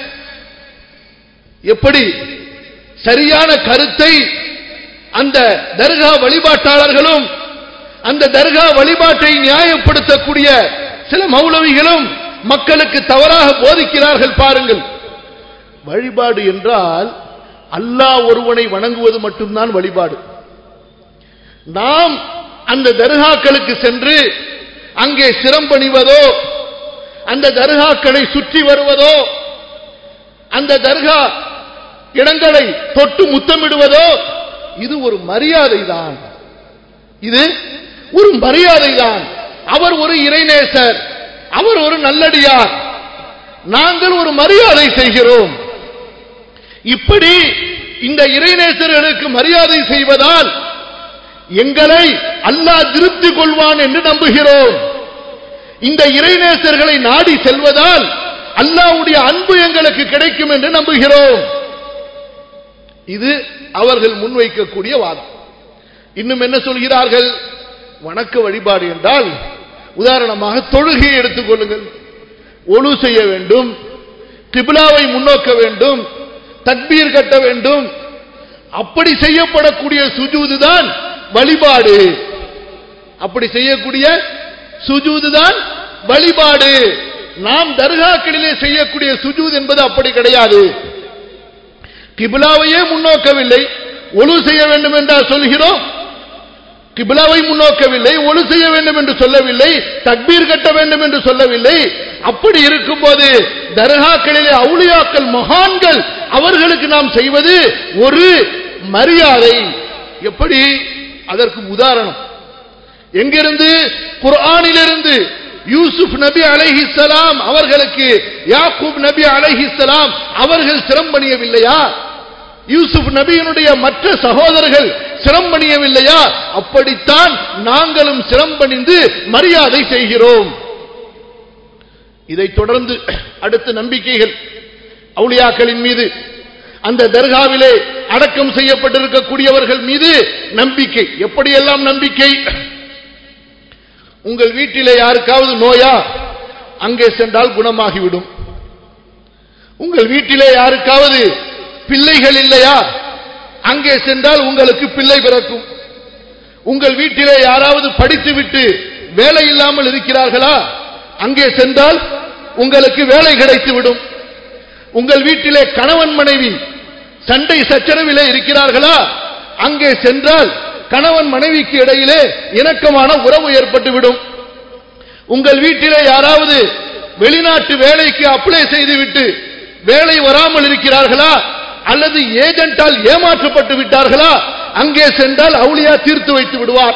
எப்படி சரியான கருத்தை அந்த தர்கா வழிபாட்டாளர்களும் அந்த தர்கா வழிபாட்டை நியாயப்படுத்தக்கூடிய சில மௌலவிகளும் மக்களுக்கு தவறாக போதிக்கிறார்கள் பாருங்கள் வழிபாடு என்றால் அல்லாஹ் ஒருவனை வணங்குவது மட்டும்தான் வழிபாடு நாம் அந்த தர்காக்களுக்கு சென்று அங்கே சிரம்பணிவதோ அந்த தர்காக்களை சுற்றி வருவதோ அந்த தர்கா இடங்களை தொட்டு முத்தமிடுவதோ இது ஒரு மரியாதை தான் இது ஒரு மரியாதை தான் அவர் ஒரு இறைநேசர் அவர் ஒரு நல்லடியார் நாங்கள் ஒரு மரியாதை செய்கிறோம் இப்படி இந்த இறைநேசர்களுக்கு மரியாதை செய்வதால் எங்களை அல்லாஹ் திருப்தி கொள்வான் என்று நம்புகிறோம் இந்த இறைநேசர்களை நாடி செல்வதால் அல்லாவுடைய அன்பு எங்களுக்கு கிடைக்கும் என்று நம்புகிறோம் இது அவர்கள் முன்வைக்கக்கூடிய வாதம் இன்னும் என்ன சொல்கிறார்கள் வணக்க வழிபாடு என்றால் உதாரணமாக தொழுகையை எடுத்துக்கொள்ளுங்கள் ஒழு செய்ய வேண்டும் கிபிலாவை முன்னோக்க வேண்டும் தக்பீர் கட்ட வேண்டும் அப்படி செய்யப்படக்கூடிய சுஜூது தான் வழிபாடு அப்படி செய்யக்கூடிய சுஜூது தான் வழிபாடு நாம் தர்காக்களிலே செய்யக்கூடிய சுஜூத் என்பது அப்படி கிடையாது கிபிலாவையே முன்னோக்கவில்லை ஒழு செய்ய வேண்டும் என்றால் சொல்கிறோம் கிபிலாவை முன்னோக்கவில்லை ஒழு செய்ய வேண்டும் என்று சொல்லவில்லை தக்பீர் கட்ட வேண்டும் என்று சொல்லவில்லை அப்படி இருக்கும்போது தர்காக்களிலே அவுளியாக்கள் மகான்கள் அவர்களுக்கு நாம் செய்வது ஒரு மரியாதை எப்படி அதற்கு உதாரணம் எங்கிருந்து குர்ஆனிலிருந்து யூசுப் நபி அலைஹிஸ்ஸலாம் அவர்களுக்கு யாக்கூப் நபி அலைஹிஸ்ஸலாம் அவர்கள் சிரம்பணியவில்லையா யூசுப் நபியினுடைய மற்ற சகோதரர்கள் சிரம்பணியவில்லையா அப்படித்தான் நாங்களும் சிரம்பணிந்து மரியாதை செய்கிறோம் இதைத் தொடர்ந்து அடுத்த நம்பிக்கைகள் அவுளியாக்களின் மீது அந்த தர்காவிலே அடக்கம் செய்யப்பட்டிருக்கக்கூடியவர்கள் மீது நம்பிக்கை எப்படியெல்லாம் நம்பிக்கை உங்கள் வீட்டிலே யாருக்காவது நோயா அங்கே சென்றால் குணமாகிவிடும் உங்கள் வீட்டிலே யாருக்காவது பிள்ளைகள் இல்லையா அங்கே சென்றால் உங்களுக்கு பிள்ளை பிறக்கும் உங்கள் வீட்டிலே யாராவது படித்துவிட்டு வேலை இல்லாமல் இருக்கிறார்களா அங்கே சென்றால் உங்களுக்கு வேலை கிடைத்துவிடும் உங்கள் வீட்டிலே கணவன் மனைவி சண்டை சச்சரவிலே இருக்கிறார்களா அங்கே சென்றால் கணவன் மனைவிக்கு இடையிலே இணக்கமான உறவு ஏற்பட்டுவிடும் உங்கள் வீட்டிலே யாராவது வெளிநாட்டு வேலைக்கு அப்ளை செய்துவிட்டு வேலை வராமல் இருக்கிறார்களா அல்லது ஏஜென்டால் ஏமாற்றப்பட்டு விட்டார்களா அங்கே சென்றால் அவுளியா தீர்த்து வைத்து விடுவார்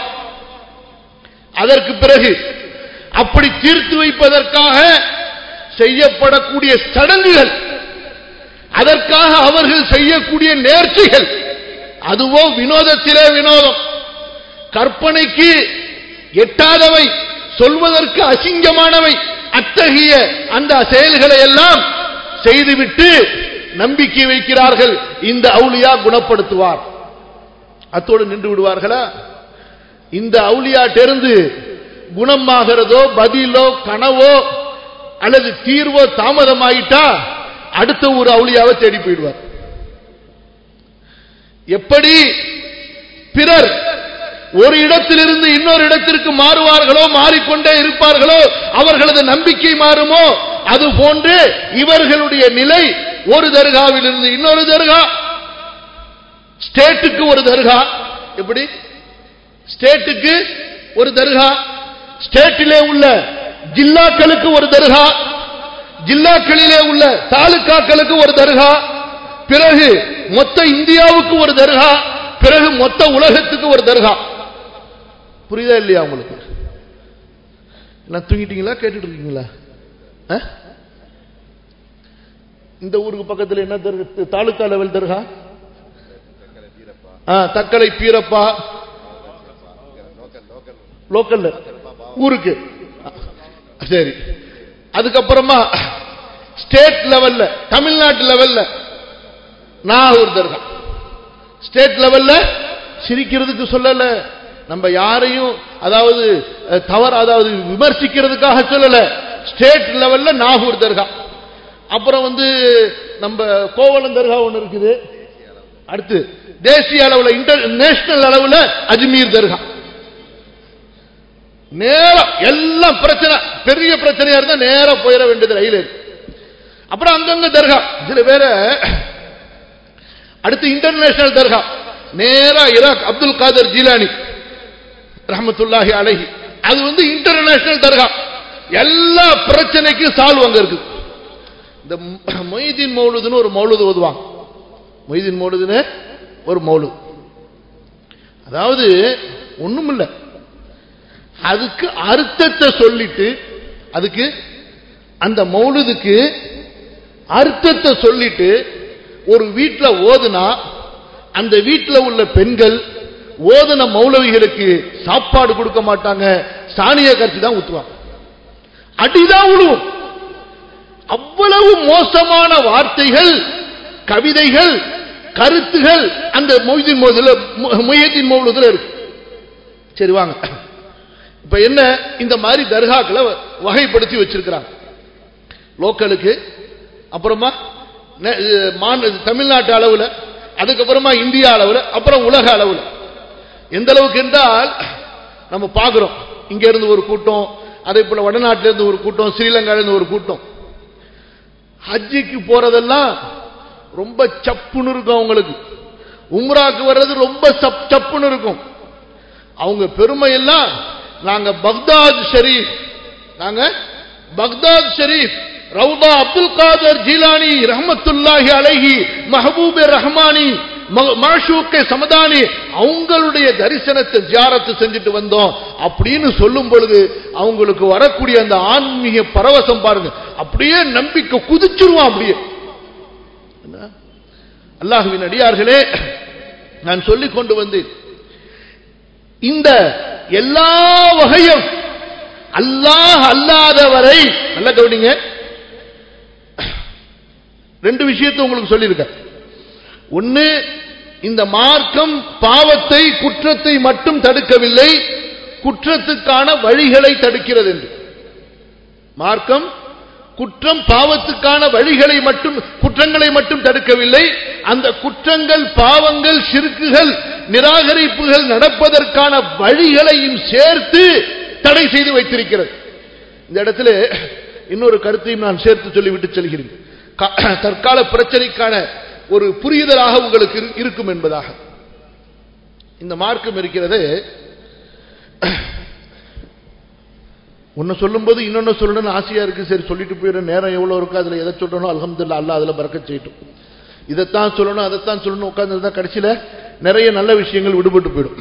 அதற்கு பிறகு அப்படி தீர்த்து வைப்பதற்காக செய்யப்படக்கூடிய சடங்குகள் அதற்காக அவர்கள் செய்யக்கூடிய நேர்ச்சிகள் அதுவோ வினோதத்திலே வினோதம் கற்பனைக்கு எட்டாதவை சொல்வதற்கு அசிங்கமானவை அத்தகைய அந்த செயல்களை எல்லாம் செய்துவிட்டு நம்பிக்கை வைக்கிறார்கள் இந்த அவுளியா குணப்படுத்துவார் அத்தோடு நின்று விடுவார்களா இந்த அவுளியாட்டிருந்து குணமாகிறதோ பதிலோ கனவோ அல்லது தீர்வோ தாமதமாயிட்டா அடுத்த ஒரு அவுளியாவை தேடி போயிடுவார் எப்படி பிறர் ஒரு இடத்திலிருந்து இன்னொரு இடத்திற்கு மாறுவார்களோ மாறிக்கொண்டே இருப்பார்களோ அவர்களது நம்பிக்கை மாறுமோ அது போன்று இவர்களுடைய நிலை ஒரு தர்காவில் இருந்து இன்னொரு தர்கா ஸ்டேட்டுக்கு ஒரு தர்கா எப்படி ஸ்டேட்டுக்கு ஒரு தர்கா ஸ்டேட்டிலே உள்ள ஜில்லாக்களுக்கு ஒரு தர்கா ஜில்லாக்களிலே உள்ள தாலுக்காக்களுக்கு ஒரு தர்கா பிறகு மொத்த இந்தியாவுக்கு ஒரு தர்கா பிறகு மொத்த உலகத்துக்கு ஒரு தர்கா புரியுதா இல்லையா உங்களுக்கு எல்லாம் தூங்கிட்டீங்களா கேட்டுட்டு இருக்கீங்களா ஆ? இந்த ஊருக்கு பக்கத்தில் என்ன தர்கா தாலுக்கா லெவல் தர்கா ஆ, தக்கலை பீரப்பா லோக்கல்ல ஊருக்கு சரி அதுக்கப்புறமா ஸ்டேட் லெவல்ல தமிழ்நாட்டு லெவல்ல நாகூர் தர்கா ஸ்டேட் லெவல்ல சிரிக்கிறதுக்கு சொல்லல நம்ம யாரையும் அதாவது அஹ், தவறு அதாவது விமர்சிக்கிறதுக்காக சொல்லல ஸ்டேட் லெவல்ல நாகூர் தர்கா அப்புறம் வந்து நம்ம கோவலம் தர்கா ஒன்று இருக்குது அடுத்து தேசிய அளவில் இன்டர் நேஷனல் அளவில் அஜ்மீர் தர்கா நேரம் எல்லாம் பிரச்சனை பெரிய பிரச்சனையா இருந்தா நேரா போயிட வேண்டியது ரயில் அப்புறம் அங்கங்க தர்கா சில பேரை அடுத்து இன்டர்நேஷனல் தர்கா நேரா ஈராக் அப்துல் காதர் ஜீலானி ரஹமத்துல்லாஹி அலைஹி அது வந்து இன்டர்நேஷனல் தர்கா எல்லா பிரச்சனைக்கும் சால்வ் அங்க இருக்கு இந்த மொய்தீன் மௌலுதுன்னு ஒரு மௌலுது ஓதுவாங்க மொய்தீன் மௌலுதுன்னு ஒரு மௌலுது அதாவது ஒண்ணுமில்ல அதுக்கு அர்த்தத்தை சொல்லிட்டு அதுக்கு அந்த மௌலுதுக்கு அர்த்தத்தை சொல்லிட்டு ஒரு வீட்டில் ஓதுனா அந்த வீட்டில் உள்ள பெண்கள் ஓதுன மௌலவிகளுக்கு சாப்பாடு கொடுக்க மாட்டாங்க சாணிய கரைச்சி தான் ஊத்துவாங்க அடிதான் விழுவும் அவ்வளவு மோசமான வார்த்தைகள் கவிதைகள் கருத்துகள் அந்த மொய்தீன் மோதுல மொய்தீன் மௌலுதுல இருக்கு சரி வாங்க இப்ப என்ன இந்த மாதிரி தர்காக்களை வகைப்படுத்தி வச்சிருக்கிறாங்க லோக்கலுக்கு அப்புறமா நெ- இது மாநில தமிழ்நாட்டு அளவுல அதுக்கப்புறமா இந்தியா அளவுல அப்புறம் உலக அளவுல எந்த அளவுக்கு என்றால் நம்ம பார்க்கிறோம் இங்க இருந்து ஒரு கூட்டம் அதே போல வடநாட்டில இருந்து ஒரு கூட்டம் ஸ்ரீலங்கால இருந்து ஒரு கூட்டம் ஹஜ்ஜிக்கு போறதெல்லாம் ரொம்ப சப்புன்னு இருக்கும் அவங்களுக்கு உம்ராக்கு வர்றது ரொம்ப சப் சப்புன்னு இருக்கும் அவங்க பெருமை எல்லாம் நாங்க பக்தாத் ஷரீஃப் நாங்க பக்தாத் ஷரீஃப் ரவுதா அப்துல் காதர் ஜீலானி ரஹமத்துல்லாஹி அலைஹி மஹபூப் ரஹ்மானி ம- மாஷூக்கே சமதானி அவங்களுடைய தரிசனத்தை ஜியாரத்து செஞ்சுட்டு வந்தோம் அப்படின்னு சொல்லும் பொழுது அவங்களுக்கு வரக்கூடிய அந்த ஆன்மீக பரவசம் பாருங்க அப்படியே நம்பிக்கை குதிச்சிருவான் அப்படியே என்ன? அல்லாஹுவின் அடியார்களே நான் சொல்லிக் கொண்டு வந்தேன் இந்த எல்லா வகையும் அல்லாஹ் அல்லாதவரை நல்ல கவனிங்க ரெண்டு விஷயத்தை உங்களுக்கு சொல்லியிருக்கேன் ஒன்னு இந்த மார்க்கம் பாவத்தை குற்றத்தை மட்டும் தடுக்கவில்லை குற்றத்துக்கான வழிகளை தடுக்கிறது என்று மார்க்கம் குற்றம் பாவத்துக்கான வழிகளை மட்டும் குற்றங்களை மட்டும் தடுக்கவில்லை அந்த குற்றங்கள் பாவங்கள் சிறுக்குகள் நிராகரிப்புகள் நடப்பதற்கான வழிகளையும் சேர்த்து தடை செய்து வைத்திருக்கிறது இந்த இடத்துல இன்னொரு கருத்தையும் நான் சேர்த்து சொல்லிவிட்டு செல்கிறேன் க- தற்கால பிரச்சனைக்கான ஒரு புரியுதலாக உங்களுக்கு இரு- இருக்கும் என்பதாக இந்த மார்க்கம் இருக்கிறது ஒன்னு சொல்லும்போது இன்னொன்னு சொல்லணும்னு ஆசையா இருக்கு சரி சொல்லிட்டு போயிடும் நேரம் எவ்வளவு இருக்கு அதுல எதை சொல்லணும் அல்ஹம்துலில்லாஹ் அல்லாஹ் அதுல பறக்கச் செய்யட்டும் இதைத்தான் சொல்லணும் அதைத்தான் சொல்லணும் உட்கார்ந்து கடைசியில நிறைய நல்ல விஷயங்கள் விடுபட்டு போயிடும்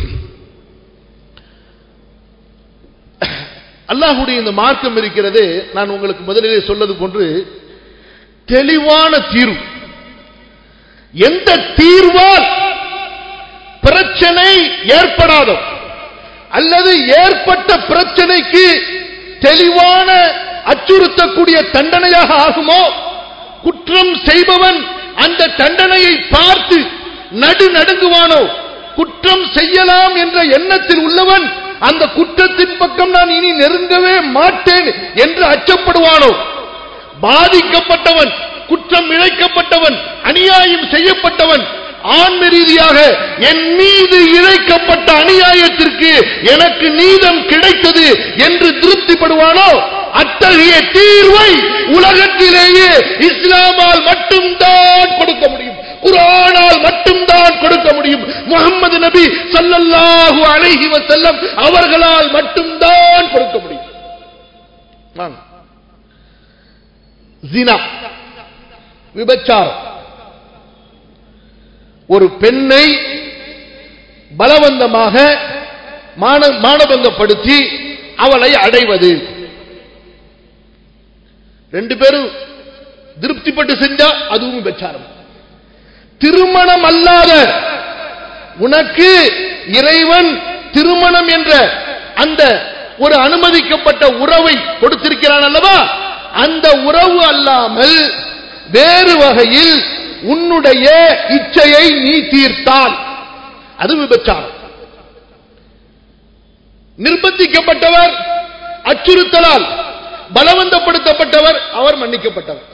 அல்லாஹுடைய இந்த மார்க்கம் இருக்கிறது நான் உங்களுக்கு முதலிலே சொல்லது போன்று தெளிவான தீர்வு எந்த தீர்வால் பிரச்சனை ஏற்படாதோ அல்லது ஏற்பட்ட பிரச்சனைக்கு தெளிவான அச்சுறுத்தக்கூடிய தண்டனையாக ஆகுமோ குற்றம் செய்பவன் அந்த தண்டனையை பார்த்து நடு நடுங்குவானோ குற்றம் செய்யலாம் என்ற எண்ணத்தில் உள்ளவன் அந்த குற்றத்தின் பக்கம் நான் இனி நெருங்கவே மாட்டேன் என்று அச்சப்படுவானோ பாதிக்கப்பட்டவன் குற்றம் இழைக்கப்பட்டவன் அநியாயம் செய்யப்பட்டவன் ஆன்ம ரீதியாக என் மீது இழைக்கப்பட்ட அநியாயத்திற்கு எனக்கு நீதம் கிடைத்தது என்று திருப்திப்படுவானோ அத்தகைய தீர்வை உலகத்திலேயே இஸ்லாமால் மட்டும்தான் கொடுக்க முடியும் குரானால் மட்டும்தான் கொடுக்க முடியும் முகமது நபி ஸல்லல்லாஹு அலைஹி வஸல்லம் அவர்களால் மட்டும்தான் கொடுக்க முடியும் வாங்க. ஜினா விபச்சாரம் ஒரு பெண்ணை பலவந்தமாக மான- மானபங்கப்படுத்தி அவளை அடைவது ரெண்டு பேரும் திருப்திப்பட்டு செஞ்சா அதுவும் விபச்சாரம் திருமணம் அல்லாத உனக்கு இறைவன் திருமணம் என்ற அந்த ஒரு அனுமதிக்கப்பட்ட உறவை கொடுத்திருக்கிறான் அல்லவா அந்த உறவு அல்லாமல் வேறு வகையில் உன்னுடைய இச்சையை நீ தீர்த்தால் அது விபச்சாரம் நிர்பந்திக்கப்பட்டவர் அச்சுறுத்தலால் பலவந்தப்படுத்தப்பட்டவர் அவர் மன்னிக்கப்பட்டவர்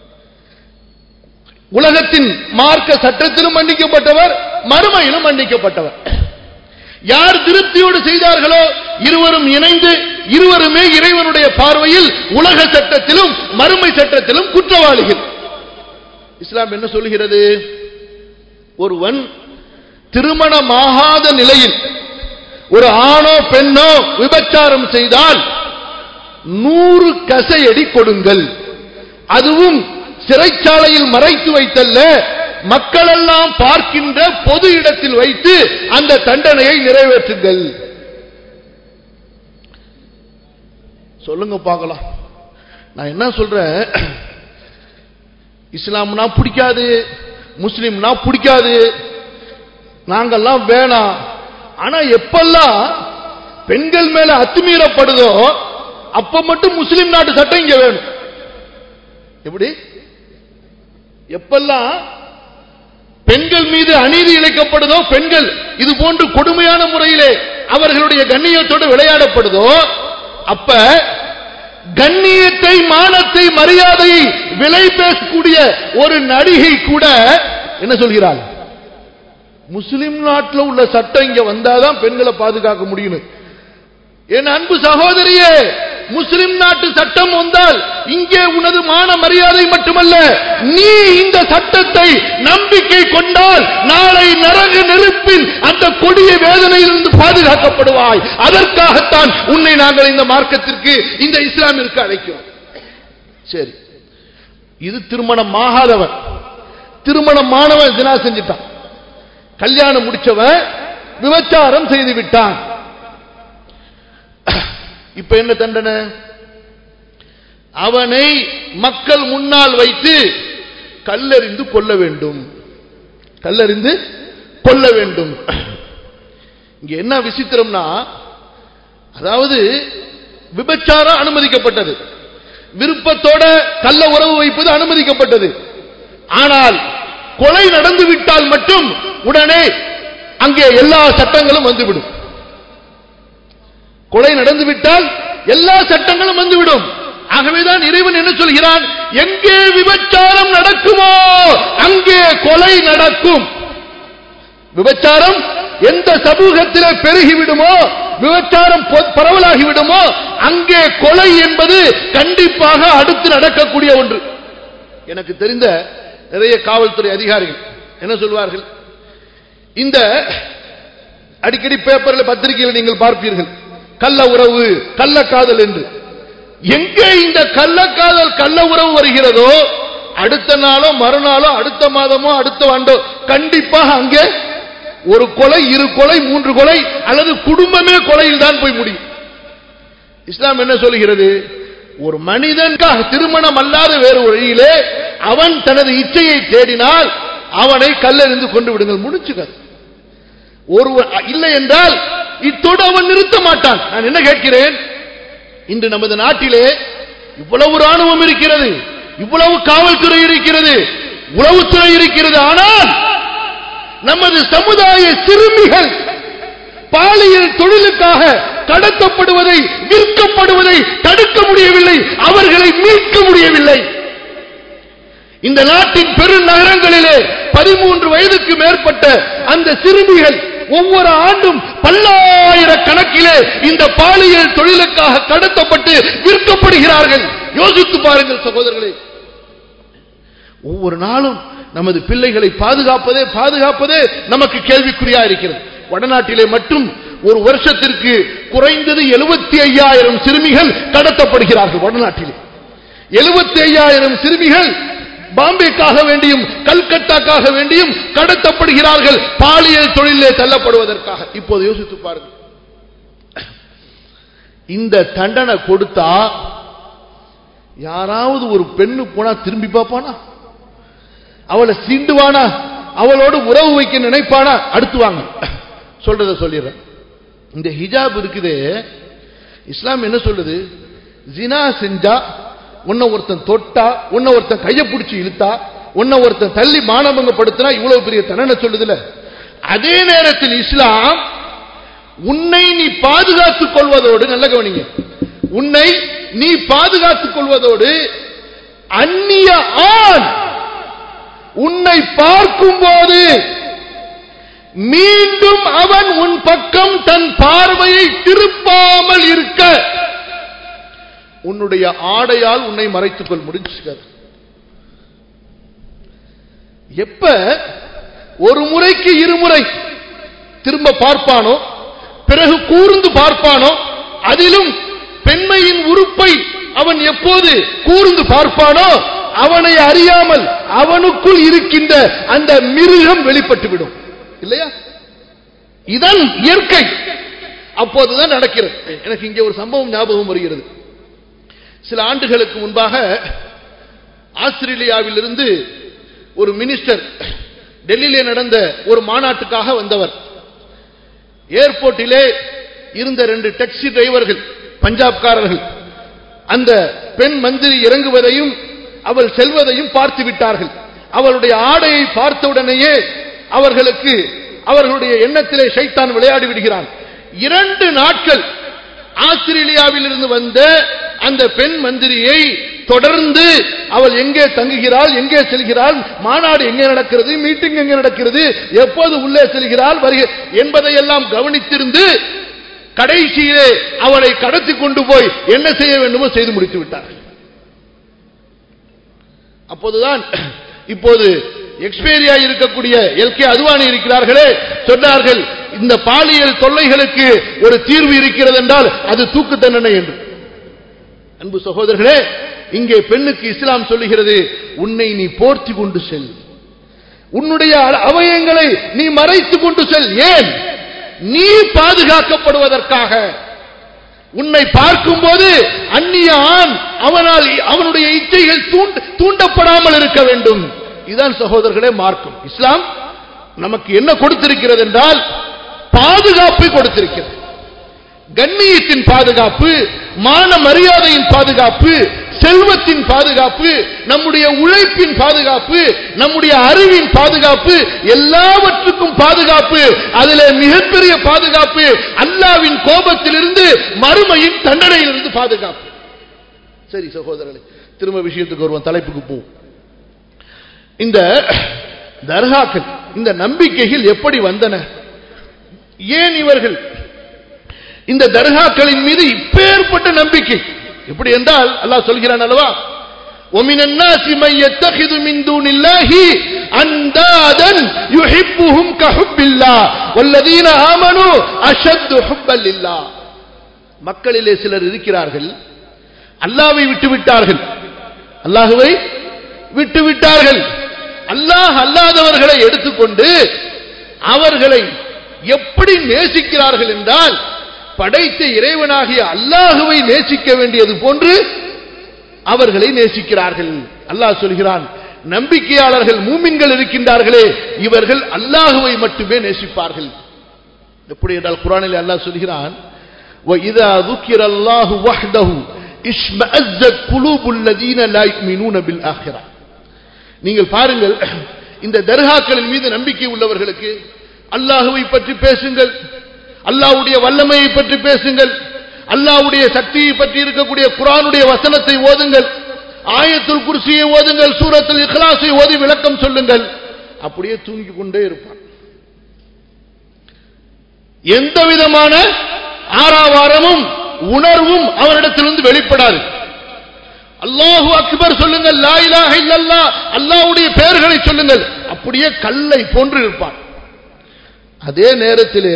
உலகத்தின் மார்க்க சட்டத்திலும் மன்னிக்கப்பட்டவர் மறுமையிலும் மன்னிக்கப்பட்டவர் யார் திருப்தியோடு செய்தார்களோ இருவரும் இணைந்து இருவருமே இறைவனுடைய பார்வையில் உலக சட்டத்திலும் மறுமை சட்டத்திலும் குற்றவாளிகள் இஸ்லாம் என்ன சொல்கிறது ஒருவன் திருமணமாகாத நிலையில் ஒரு ஆணோ பெண்ணோ விபச்சாரம் செய்தால் நூறு கசையடி கொடுங்கள் அதுவும் சிறைச்சாலையில் மறைத்து வைத்தல்ல மக்களெல்லாம் பார்க்கின்ற பொது இடத்தில் வைத்து அந்த தண்டனையை நிறைவேற்றுங்கள் சொல்லுங்க பார்க்கலாம் நான் என்ன சொல்றேன் இஸ்லாம்னா பிடிக்காது முஸ்லிம்னா பிடிக்காது நாங்கெல்லாம் வேணாம் ஆனா எப்பெல்லாம் பெண்கள் மேல அத்துமீறப்படுதோ அப்ப மட்டும் முஸ்லிம் நாட்டு சட்டம் இங்க வேணும் எப்படி எப்பெல்லாம் பெண்கள் மீது அநீதி இழைக்கப்படுதோ பெண்கள் இது போன்று கொடுமையான முறையிலே அவர்களுடைய கண்ணியத்தோடு விளையாடப்படுதோ அப்ப கண்ணியத்தை மானத்தை மரியாதையை விலை பேசக்கூடிய ஒரு நடிகை கூட என்ன சொல்கிறாள் முஸ்லிம் நாட்டில் உள்ள சட்டம் இங்க வந்தாதான் பெண்களை பாதுகாக்க முடியும் என் அன்பு சகோதரியே முஸ்லிம் நாட்டு சட்டம் வந்தால் இங்கே உனது மான மரியாதை மட்டுமல்ல நீ இந்த சட்டத்தை நம்பிக்கை கொண்டால் நாளை நரக நெருப்பில் அந்த கொடிய வேதனையிலிருந்து பாதுகாக்கப்படுவாய் அதற்காகத்தான் உன்னை நாங்கள் இந்த மார்க்கத்திற்கு இந்த இஸ்லாமிற்கு அழைக்கிறோம் சரி இது திருமணம் ஆகாதவன் திருமணம் மாணவன் தினா செஞ்சிட்டான் கல்யாணம் முடிச்சவன் விபச்சாரம் செய்து விட்டான் இப்ப என்ன தண்டனை அவனை மக்கள் முன்னால் வைத்து கல்லறிந்து கொள்ள வேண்டும் கல்லறிந்து கொள்ள வேண்டும் இங்க என்ன விசித்திரம்னா அதாவது விபச்சாரம் அனுமதிக்கப்பட்டது விருப்பத்தோட கள்ள உறவு வைப்பது அனுமதிக்கப்பட்டது ஆனால் கொலை நடந்து விட்டால் மட்டும் உடனே அங்கே எல்லா சட்டங்களும் வந்துவிடும் கொலை நடந்துவிட்டால் எல்லா சட்டங்களும் வந்துவிடும் ஆகவேதான் இறைவன் என்ன சொல்கிறான் எங்கே விபச்சாரம் நடக்குமோ அங்கே கொலை நடக்கும் விபச்சாரம் எந்த சமூகத்திலே பெருகிவிடுமோ விபச்சாரம் பரவலாகிவிடுமோ அங்கே கொலை என்பது கண்டிப்பாக அடுத்து நடக்கக்கூடிய ஒன்று எனக்கு தெரிந்த நிறைய காவல்துறை அதிகாரிகள் என்ன சொல்வார்கள் இந்த அடிக்கடி பேப்பரில் பத்திரிகையில் நீங்கள் பார்ப்பீர்கள் கள்ள உறவு கள்ள காதல் என்று எங்கே இந்த கள்ள காதல் கள்ள உறவு வருகிறதோ அடுத்த நாளோ மறுநாளோ அடுத்த மாதமோ அடுத்த ஆண்டோ கண்டிப்பாக அங்கே ஒரு கொலை இரு கொலை மூன்று கொலை அல்லது குடும்பமே கொலையில் தான் போய் முடியும் இஸ்லாம் என்ன சொல்கிறது ஒரு மனிதனுக்காக திருமணம் அல்லாத வேறு வழியிலே அவன் தனது இச்சையை தேடினால் அவனை கல்லெறிந்து கொண்டு விடுங்கள் முடிச்சுக்க ஒரு இல்லை என்றால் இத்தோடு அவன் நிறுத்த மாட்டான் நான் என்ன கேட்கிறேன் இன்று நமது நாட்டிலே இவ்வளவு ராணுவம் இருக்கிறது இவ்வளவு காவல்துறை இருக்கிறது உளவுத்துறை இருக்கிறது ஆனால் நமது சமுதாய சிறுமிகள் பாலியல் தொழிலுக்காக கடத்தப்படுவதை விற்கப்படுவதை தடுக்க முடியவில்லை அவர்களை மீட்க முடியவில்லை இந்த நாட்டின் பெருநகரங்களிலே பதிமூன்று வயதுக்கு மேற்பட்ட அந்த சிறுமிகள் ஒவ்வொரு ஆண்டும் பல்லாயிரக்கணக்கிலே இந்த பாலியல் தொழிலுக்காக கடத்தப்பட்டு விற்கப்படுகிறார்கள் யோசித்து பாருங்கள் சகோதரர்களே ஒவ்வொரு நாளும் நமது பிள்ளைகளை பாதுகாப்பதே பாதுகாப்பதே நமக்கு கேள்விக்குறியா இருக்கிறது வடநாட்டிலே மட்டும் ஒரு வருஷத்திற்கு குறைந்தது எழுபத்தி ஐயாயிரம் சிறுமிகள் கடத்தப்படுகிறார்கள் வடநாட்டிலே எழுபத்தி ஐயாயிரம் சிறுமிகள் பாம்பேக்காக வேண்டியும் கல்கத்தாக்காக வேண்டியும் கடத்தப்படுகிறார்கள் பாலியல் தொழிலே தள்ளப்படுவதற்காக இப்போது யோசித்து பாருங்கள் இந்த தண்டனை கொடுத்தா யாராவது ஒரு பெண்ணு போனா திரும்பி பார்ப்பானா அவளை சீண்டுவானா அவளோடு உறவு வைக்க நினைப்பானா அடுத்து வாங்க சொல்றத சொல்லிடுறேன் இந்த ஹிஜாப் இருக்குது இஸ்லாம் என்ன சொல்லுது ஜினா செஞ்சா உன்னை ஒருத்தன் தொட்டா உன்னை ஒருத்தன் கையை பிடிச்சி இழுத்தா உன்னை ஒருத்தன் தள்ளி மானபங்கப்படுத்தினா இவ்வளவு பெரிய தண்டனை சொல்லுதுல அதே நேரத்தில் இஸ்லாம் உன்னை நீ பாதுகாத்துக் கொள்வதோடு நல்ல கவனிங்க உன்னை நீ பாதுகாத்துக் கொள்வதோடு அந்நிய ஆண் உன்னை பார்க்கும் போது மீண்டும் அவன் உன் பக்கம் தன் பார்வையை திருப்பாமல் இருக்க உன்னுடைய ஆடையால் உன்னை மறைத்துக் கொள் முடிச்சுக்காது எப்ப ஒரு முறைக்கு இருமுறை திரும்ப பார்ப்பானோ பிறகு கூர்ந்து பார்ப்பானோ அதிலும் பெண்மையின் உறுப்பை அவன் எப்போது கூர்ந்து பார்ப்பானோ அவனை அறியாமல் அவனுக்குள் இருக்கின்ற அந்த மிருகம் வெளிப்பட்டுவிடும் இல்லையா இதன் இயற்கை அப்போதுதான் நடக்கிறது எனக்கு இங்கே ஒரு சம்பவம் ஞாபகம் வருகிறது சில ஆண்டுகளுக்கு முன்பாக ஆஸ்திரேலியாவிலிருந்து ஒரு மினிஸ்டர் டெல்லியிலே நடந்த ஒரு மாநாட்டுக்காக வந்தவர் ஏர்போர்ட்டிலே இருந்த ரெண்டு டாக்ஸி டிரைவர்கள் பஞ்சாப்காரர்கள் அந்த பெண் மந்திரி இறங்குவதையும் அவள் செல்வதையும் பார்த்து விட்டார்கள் அவளுடைய ஆடையை பார்த்தவுடனேயே அவர்களுக்கு அவர்களுடைய எண்ணத்திலே ஷைத்தான் விளையாடி விடுகிறான் இரண்டு நாட்கள் ஆஸ்திரேலியாவில் இருந்து வந்த அந்த பெண் மந்திரியை தொடர்ந்து அவள் எங்கே தங்குகிறாள் எங்கே செல்கிறாள் மாநாடு எங்கே நடக்கிறது மீட்டிங் எங்கே நடக்கிறது எப்போது உள்ளே செல்கிறாள் வருக என்பதை எல்லாம் கவனித்திருந்து கடைசியிலே அவளை கடத்தி கொண்டு போய் என்ன செய்ய வேண்டுமோ செய்து முடித்து விட்டார்கள் அப்போதுதான் இப்போது எக்ஸ்பேரியா இருக்கக்கூடிய எல் கே அத்வானி இருக்கிறார்களே சொன்னார்கள் இந்த பாலியல் தொல்லைகளுக்கு ஒரு தீர்வு இருக்கிறது என்றால் அது தூக்கு தண்டனை என்று அன்பு சகோதரர்களே இங்கே பெண்ணுக்கு இஸ்லாம் சொல்லுகிறது உன்னை நீ போர்த்தி கொண்டு செல் உன்னுடைய அவயங்களை நீ மறைத்து கொண்டு செல் ஏன் நீ பாதுகாக்கப்படுவதற்காக உன்னை பார்க்கும்போது அந்நிய ஆண் அவனால் அவனுடைய இச்சைகள் தூண்டப்படாமல் இருக்க வேண்டும் இதுதான் சகோதரர்களே மார்க்கம் இஸ்லாம் நமக்கு என்ன கொடுத்திருக்கிறது என்றால் பாதுகாப்பை கொடுத்திருக்கிறது கண்ணியத்தின் பாதுகாப்பு மான மரியாதையின் பாதுகாப்பு செல்வத்தின் பாதுகாப்பு நம்முடைய உழைப்பின் பாதுகாப்பு நம்முடைய அறிவின் பாதுகாப்பு எல்லாவற்றுக்கும் பாதுகாப்பு அதில் மிகப்பெரிய பாதுகாப்பு அல்லாவின் கோபத்திலிருந்து மறுமையின் தண்டனையிலிருந்து பாதுகாப்பு சரி சகோதரர்களே திரும்ப விஷயத்துக்கு வருவோம் தலைப்புக்கு போவோம் இந்த தர்காக்கள் இந்த நம்பிக்கைகள் எப்படி வந்தன ஏன் இவர்கள் இந்த தர்காக்களின் மீது இப்பேற்பட்ட நம்பிக்கை எப்படி என்றால் அல்லாஹ் சொல்கிறான் அல்லவா ومن الناس من يتخذ من دون الله اندادا يحبهم كحب الله والذين امنوا اشد حبا لله மக்களிலே சிலர் இருக்கிறார்கள் அல்லாஹ்வை விட்டு விட்டார்கள் அல்லாஹ்வை விட்டு விட்டார்கள் அல்லாஹ் அல்லாதவர்களை எடுத்துக்கொண்டு அவர்களை எப்படி நேசிக்கிறார்கள் என்றால் படைத்த இறைவனாகிய அல்லாஹுவை நேசிக்க வேண்டியது போன்று அவர்களை நேசிக்கிறார்கள் அல்லாஹ் சொல்கிறான் நம்பிக்கையாளர்கள் மூமின்கள் இருக்கின்றார்களே இவர்கள் அல்லாஹுவை மட்டுமே நேசிப்பார்கள் எப்படி என்றால் குரானில் அல்லாஹ் சொல்கிறான் وَإِذَا ذُكِرَ اللَّهُ وَحْدَهُ اشْمَأَزَّتْ قُلُوبُ الَّذِينَ لَا يُؤْمِنُونَ بِالْآخِرَةِ நீங்கள் பாருங்கள் இந்த தர்காக்களின் மீது நம்பிக்கை உள்ளவர்களுக்கு அல்லாஹுவை பற்றி பேசுங்கள் அல்லாஹ்வுடைய வல்லமையை பற்றி பேசுங்கள் அல்லாஹ்வுடைய சக்தியை பற்றி இருக்கக்கூடிய குரானுடைய வசனத்தை ஓதுங்கள் ஆயத்துல் குர்சியை ஓதுங்கள் சூரத்துல் இக்லாஸை ஓதி விளக்கம் சொல்லுங்கள் அப்படியே தூங்கிக் கொண்டே இருப்பான் எந்த விதமான ஆறாவாரமும் உணர்வும் அவரிடத்திலிருந்து வெளிப்படாது அல்லாஹு அக்பர் சொல்லுங்கள் லா இலாஹ இல்லல்லாஹ் அல்லாஹ்வுடைய பெயர்களை சொல்லுங்கள் அப்படியே கல்லை போன்று இருப்பான் அதே நேரத்தில்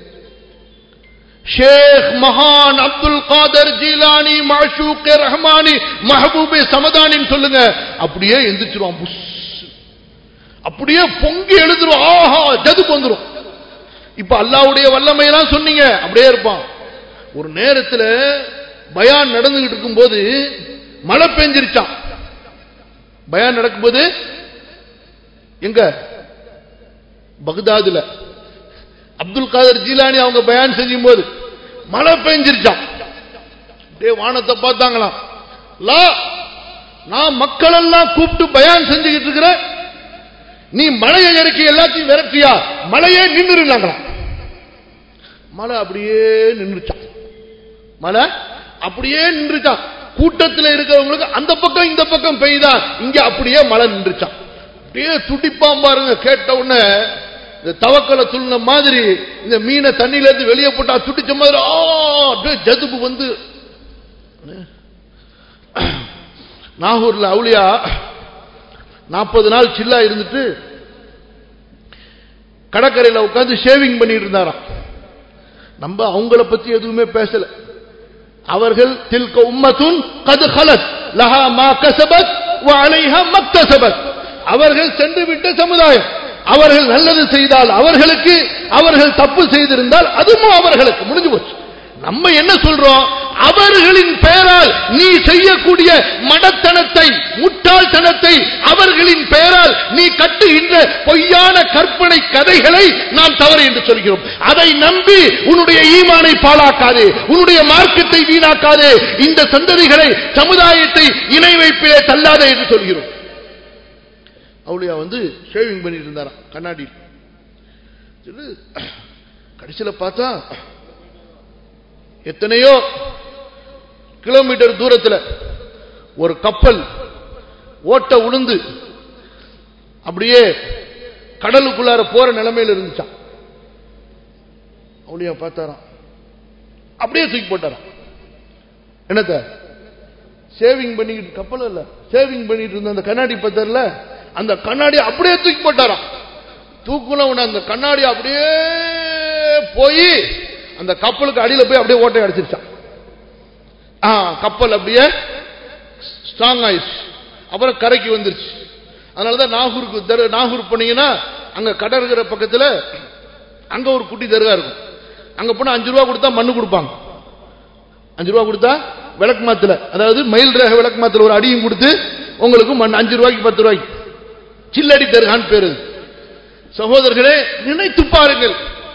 ஷேக் மகான் அப்துல் காதர் ஜீலானி மாஷூக் ரஹ்மானி மஹபூபே சமதானின்னு சொல்லுங்க அப்படியே எந்திரிச்சிருவான் புஷ் அப்படியே பொங்கி எழுதுரும் ஆஹா ஜதுக்கு வந்துரும் இப்ப அல்லாவுடைய வல்லமையெல்லாம் சொன்னீங்க அப்படியே இருப்பான் ஒரு நேரத்தில் பயான் நடந்துகிட்டு இருக்கும்போது மழை பெஞ்சிருச்சான் பயான் நடக்கும்போது எங்க பக்தாதுல அப்துல் காதர் ஜீலானி அவங்க பயான் செஞ்சும் போது மழை பெஞ்சிருச்சான் டே வானத்தை பார்த்தாங்களாம் லா நான் மக்கள் எல்லாம் கூப்பிட்டு பயான் செஞ்சுக்கிட்டு இருக்கிறேன் நீ மழையை இறக்கி எல்லாத்தையும் விரட்டியா மழையே நின்றுருந்தாங்களாம் மழை அப்படியே நின்றுச்சான் மழை அப்படியே நின்றுச்சான் கூட்டத்தில் இருக்கிறவங்களுக்கு அந்த பக்கம் இந்த பக்கம் பெய்தா இங்க அப்படியே மழை நின்றுச்சான் அப்படியே துடிப்பான் பாருங்க கேட்ட உடனே இந்த தவக்கலை துள்ளின மாதிரி இந்த மீனை தண்ணியில இருந்து வெளியே போட்டா துடிச்ச மாதிரி ஆ ஜதுப்பு வந்து நாகூர்ல அவுளியா நாற்பது நாள் சில்லா இருந்துட்டு கடற்கரையில் உட்காந்து ஷேவிங் பண்ணிட்டு இருந்தாராம் நம்ம அவங்கள பத்தி எதுவுமே பேசல அவர்கள் தில்க உம்மத்துன் கது ஹலத் லஹா மா கசபத் அலைஹா மக்தசபத் அவர்கள் சென்று விட்ட சமுதாயம் அவர்கள் நல்லது செய்தால் அவர்களுக்கு அவர்கள் தப்பு செய்திருந்தால் அதுவும் அவர்களுக்கு முடிஞ்சு போச்சு நம்ம என்ன சொல்றோம் அவர்களின் பெயரால் நீ செய்யக்கூடிய மடத்தனத்தை முட்டாள்தனத்தை அவர்களின் பெயரால் நீ கட்டுகின்ற பொய்யான கற்பனை கதைகளை நாம் தவறு என்று சொல்கிறோம் அதை நம்பி உன்னுடைய ஈமானை பாழாக்காதே உன்னுடைய மார்க்கத்தை வீணாக்காதே இந்த சந்ததிகளை சமுதாயத்தை இணை வைப்பிலே தள்ளாதே என்று சொல்கிறோம் அவளியா வந்து ஷேவிங் பண்ணிட்டு இருந்தாராம் கண்ணாடியில் கடைசியில் பார்த்தா எத்தனையோ கிலோமீட்டர் தூரத்தில் ஒரு கப்பல் ஓட்ட உளுந்து அப்படியே கடலுக்குள்ளார போற நிலைமையில் இருந்துச்சான் அவளியா பார்த்தாராம் அப்படியே தூக்கி போட்டாராம் என்னத்த சேவிங் பண்ணிக்கிட்டு கப்பல் இல்ல சேவிங் பண்ணிட்டு இருந்த அந்த கண்ணாடி பத்தர்ல அந்த கண்ணாடி அப்படியே தூக்கி போட்டாராம் தூக்குல உடனே அந்த கண்ணாடி அப்படியே போய் அந்த கப்பலுக்கு அடியில போய் அப்படியே ஓட்டை அடிச்சிருச்சான் ஆ கப்பல் அப்படியே ஸ்ட்ராங் ஆயிடுச்சு அப்புறம் கரைக்கு வந்துருச்சு அதனாலதான் நாகூருக்கு தர் நாகூர் போனீங்கன்னா அங்க கடை இருக்கிற பக்கத்துல அங்க ஒரு குட்டி தர்கா இருக்கும் அங்க போனா அஞ்சு ரூபா கொடுத்தா மண்ணு கொடுப்பாங்க அஞ்சு ரூபா கொடுத்தா விளக்கு மாத்துல அதாவது மயில் ரேக விளக்கு மாத்துல ஒரு அடியும் கொடுத்து உங்களுக்கு மண் அஞ்சு ரூபாய்க்கு பத்து ரூபாய்க்கு சில்லடி தர்கான்னு பேரு சகோதரர்களே நினைத்து பாருங்கள்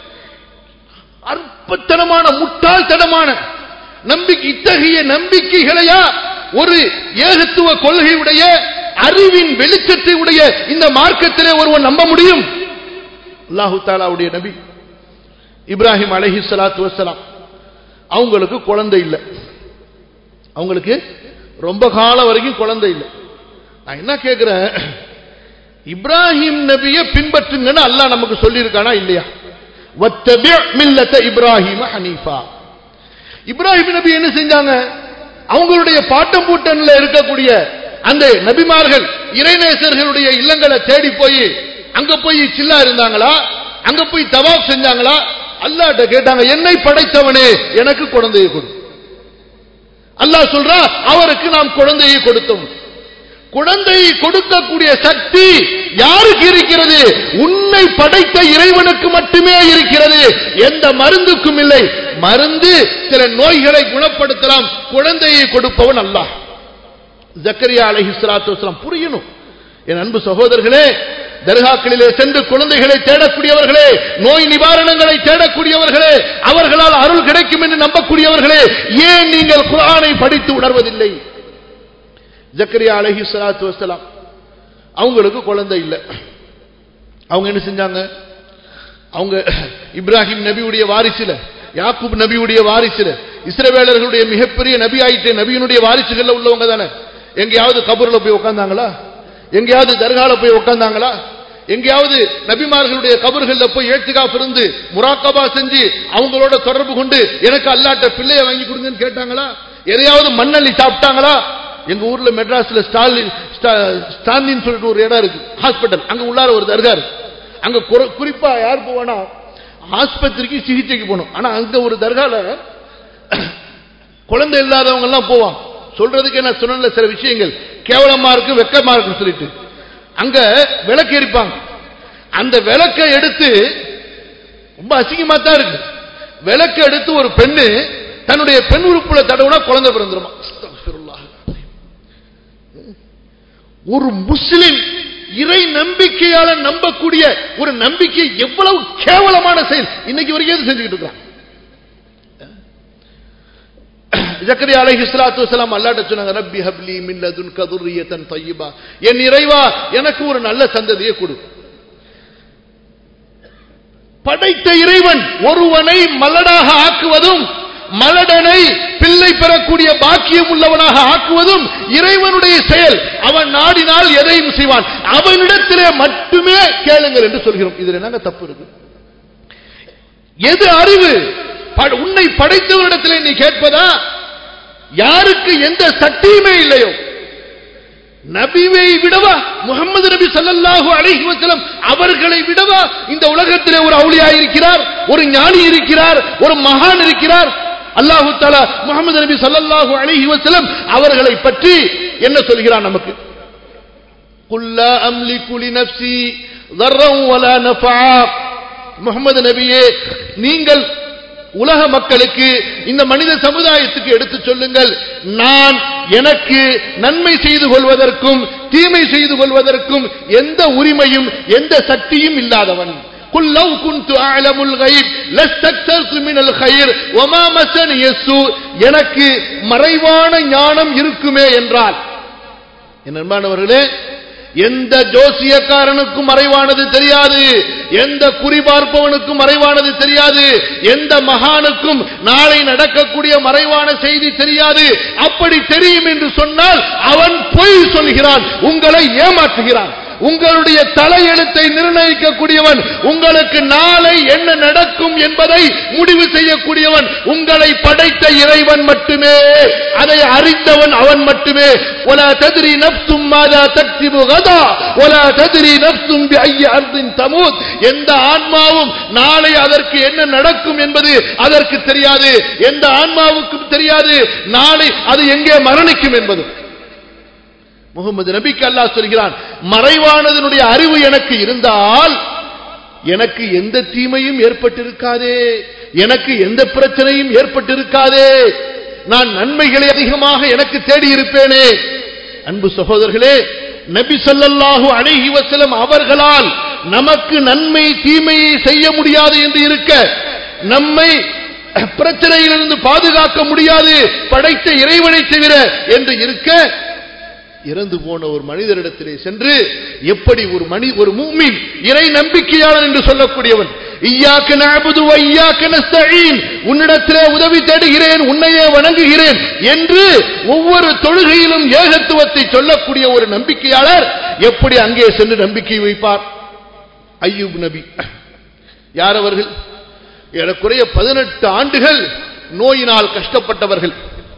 அற்பத்தனமான முட்டாள்தனமான நம்பிக்கை இத்தகைய நம்பிக்கைகளையா ஒரு ஏகத்துவ கொள்கையுடைய அறிவின் வெளிச்சத்தை உடைய இந்த மார்க்கத்திலே ஒருவன் நம்ப முடியும் அல்லாஹு தாலாவுடைய நபி இப்ராஹிம் அலஹி சலாத்து வசலாம் அவங்களுக்கு குழந்தை இல்லை அவங்களுக்கு ரொம்ப காலம் வரைக்கும் குழந்தை இல்லை நான் என்ன கேட்கிறேன் இப்ராஹிம் நபியை பின்பற்றுங்கன்னு அல்லாஹ் நமக்கு சொல்லியிருக்கானா இல்லையா இப்ராஹிம் ஹனீஃபா இப்ராஹிம் நபி என்ன செஞ்சாங்க அவங்களுடைய பாட்டம் பூட்டன்ல இருக்கக்கூடிய அந்த நபிமார்கள் இறைநேசர்களுடைய இல்லங்களை தேடி போய் அங்க போய் சில்லா இருந்தாங்களா அங்க போய் தவாப் செஞ்சாங்களா அல்லாட்ட கேட்டாங்க என்னை படைத்தவனே எனக்கு குழந்தையை கொடு அல்லாஹ் சொல்றா அவருக்கு நாம் குழந்தையை கொடுத்தோம் குழந்தையை கொடுக்கக்கூடிய சக்தி யாருக்கு இருக்கிறது உன்னை படைத்த இறைவனுக்கு மட்டுமே இருக்கிறது எந்த மருந்துக்கும் இல்லை மருந்து சில நோய்களை குணப்படுத்தலாம் குழந்தையை கொடுப்பவன் அல்லாஹ் ஜக்கரியா அலஹி சலாத்து புரியணும் என் அன்பு சகோதரர்களே தர்காக்களிலே சென்று குழந்தைகளை தேடக்கூடியவர்களே நோய் நிவாரணங்களை தேடக்கூடியவர்களே அவர்களால் அருள் கிடைக்கும் என்று நம்பக்கூடியவர்களே ஏன் நீங்கள் குரானை படித்து உணர்வதில்லை ஜக்கரியா அலஹி சலாத்து வசலாம் அவங்களுக்கு குழந்தை இல்லை அவங்க என்ன செஞ்சாங்க அவங்க இப்ராஹிம் நபியுடைய வாரிசுல யாக்கூப் நபியுடைய வாரிசுல இஸ்ரவேலர்களுடைய மிகப்பெரிய நபி ஆயிட்டு நபியினுடைய வாரிசுகள்ல உள்ளவங்க தானே எங்கேயாவது கபூர்ல போய் உட்காந்தாங்களா எங்கேயாவது தர்கால போய் உட்காந்தாங்களா எங்கேயாவது நபிமார்களுடைய கபர்கள்ல போய் ஏற்றுக்காப்பு இருந்து முராக்கபா செஞ்சு அவங்களோட தொடர்பு கொண்டு எனக்கு அல்லாட்ட பிள்ளைய வாங்கி கொடுங்கன்னு கேட்டாங்களா எதையாவது மண்ணள்ளி சாப்பிட்டாங்களா எங்க ஊர்ல மெட்ராஸ்ல ஸ்டாலின் ஸ்டாலின் சொல்லிட்டு ஒரு இடம் இருக்கு ஹாஸ்பிட்டல் அங்க உள்ளார ஒரு தர்கா இருக்கு அங்க குறிப்பா யார் போவானா ஆஸ்பத்திரிக்கு சிகிச்சைக்கு போகணும் ஆனா அங்க ஒரு தர்கால குழந்தை இல்லாதவங்க எல்லாம் போவாங்க சொல்றதுக்கு என்ன சொன்ன சில விஷயங்கள் கேவலமா இருக்கு வெக்கமா இருக்கு சொல்லிட்டு அங்க விளக்கு எரிப்பாங்க அந்த விளக்கை எடுத்து ரொம்ப அசிங்கமா தான் இருக்கு விளக்கு எடுத்து ஒரு பெண்ணு தன்னுடைய பெண் உறுப்புல தடவுனா குழந்தை பிறந்துருமா ஒரு முஸ்லிம் இறை நம்பிக்கையால நம்பக்கூடிய ஒரு நம்பிக்கை எவ்வளவு கேவலமான செயல் இன்னைக்கு வரைக்கும் செஞ்சுக்கிட்டு இருக்கிறான் ஜக்கரியா அலைஹி ஸலாத்து வஸலாம் அல்லாஹ்ட்ட சொன்னாங்க ரப்பி ஹப்லி மின் லதுன்க துர்ரியத்தன் தய்யிபா என் இறைவா எனக்கு ஒரு நல்ல சந்ததியை கொடு படைத்த இறைவன் ஒருவனை மலடாக ஆக்குவதும் மலடனை பிள்ளை பெறக்கூடிய பாக்கியம் உள்ளவனாக ஆக்குவதும் இறைவனுடைய செயல் அவன் நாடினால் எதையும் செய்வான் அவனிடத்திலே மட்டுமே கேளுங்கள் என்று சொல்கிறோம் இதுல என்னங்க தப்பு இருக்கு எது அறிவு உன்னை படைத்தவனிடத்திலே நீ கேட்பதா யாருக்கு எந்த சக்தியுமே இல்லையோ நபிவை விடவா முகமது நபி சல்லல்லாஹு அலைஹி வஸல்லம் அவர்களை விடவா இந்த உலகத்திலே ஒரு அவுளியா இருக்கிறார் ஒரு ஞானி இருக்கிறார் ஒரு மகான் இருக்கிறார் அல்லாஹு தாலா முகமது நபி சல்லல்லாஹு அலைஹி வஸல்லம் அவர்களை பற்றி என்ன சொல்கிறான் நமக்கு குல்லா அம்லிகு லினஃப்ஸி ضرا ولا نفعا முகமது நபியே நீங்கள் உலக மக்களுக்கு இந்த மனித சமுதாயத்துக்கு எடுத்து சொல்லுங்கள் நான் எனக்கு நன்மை செய்து கொள்வதற்கும் தீமை செய்து கொள்வதற்கும் எந்த உரிமையும் எந்த சக்தியும் இல்லாதவன் قل لو كنت اعلم الغيب لاستكثرت من الخير وما مسني السوء எனக்கு மறைவான ஞானம் இருக்குமே என்றால் என் அன்பானவர்களே எந்த ஜோசியக்காரனுக்கும் மறைவானது தெரியாது எந்த குறிபார்ப்பவனுக்கும் மறைவானது தெரியாது எந்த மகானுக்கும் நாளை நடக்கக்கூடிய மறைவான செய்தி தெரியாது அப்படி தெரியும் என்று சொன்னால் அவன் பொய் சொல்கிறான் உங்களை ஏமாற்றுகிறான் உங்களுடைய தலையெழுத்தை நிர்ணயிக்கக்கூடியவன் உங்களுக்கு நாளை என்ன நடக்கும் என்பதை முடிவு செய்யக்கூடியவன் உங்களை படைத்த இறைவன் மட்டுமே அதை அறிந்தவன் அவன் மட்டுமே ولا تدري نفس ماذا تكسب غدا ولا تدري نفس بأي أرض تموت எந்த ஆன்மாவும் நாளை அதற்கு என்ன நடக்கும் என்பது அதற்கு தெரியாது எந்த ஆன்மாவுக்கும் தெரியாது நாளை அது எங்கே மரணிக்கும் என்பது முகமது நபிக்கு அல்லாஹ் சொல்கிறான் மறைவானதனுடைய அறிவு எனக்கு இருந்தால் எனக்கு எந்த தீமையும் ஏற்பட்டிருக்காதே எனக்கு எந்த பிரச்சனையும் ஏற்பட்டிருக்காதே நான் நன்மைகளை அதிகமாக எனக்கு தேடி இருப்பேனே அன்பு சகோதரர்களே நபி ஸல்லல்லாஹு அலைஹி வஸல்லம் அவர்களால் நமக்கு நன்மை தீமையை செய்ய முடியாது என்று இருக்க நம்மை பிரச்சனையிலிருந்து பாதுகாக்க முடியாது படைத்த இறைவனை தவிர என்று இருக்க இறந்து போன ஒரு மனிதரிடத்திலே சென்று எப்படி ஒரு மனி ஒரு மூமின் இறை நம்பிக்கையாளன் என்று சொல்லக்கூடியவன் இய்யாக்க நஅபுது வ இய்யாக்க நஸ்தஈன் உன்னிடத்திலே உதவி தேடுகிறேன் உன்னையே வணங்குகிறேன் என்று ஒவ்வொரு தொழுகையிலும் ஏகத்துவத்தை சொல்லக்கூடிய ஒரு நம்பிக்கையாளர் எப்படி அங்கே சென்று நம்பிக்கை வைப்பார் ஐயூப் நபி யார் அவர்கள் ஏறக்குறைய பதினெட்டு ஆண்டுகள் நோயினால் கஷ்டப்பட்டவர்கள்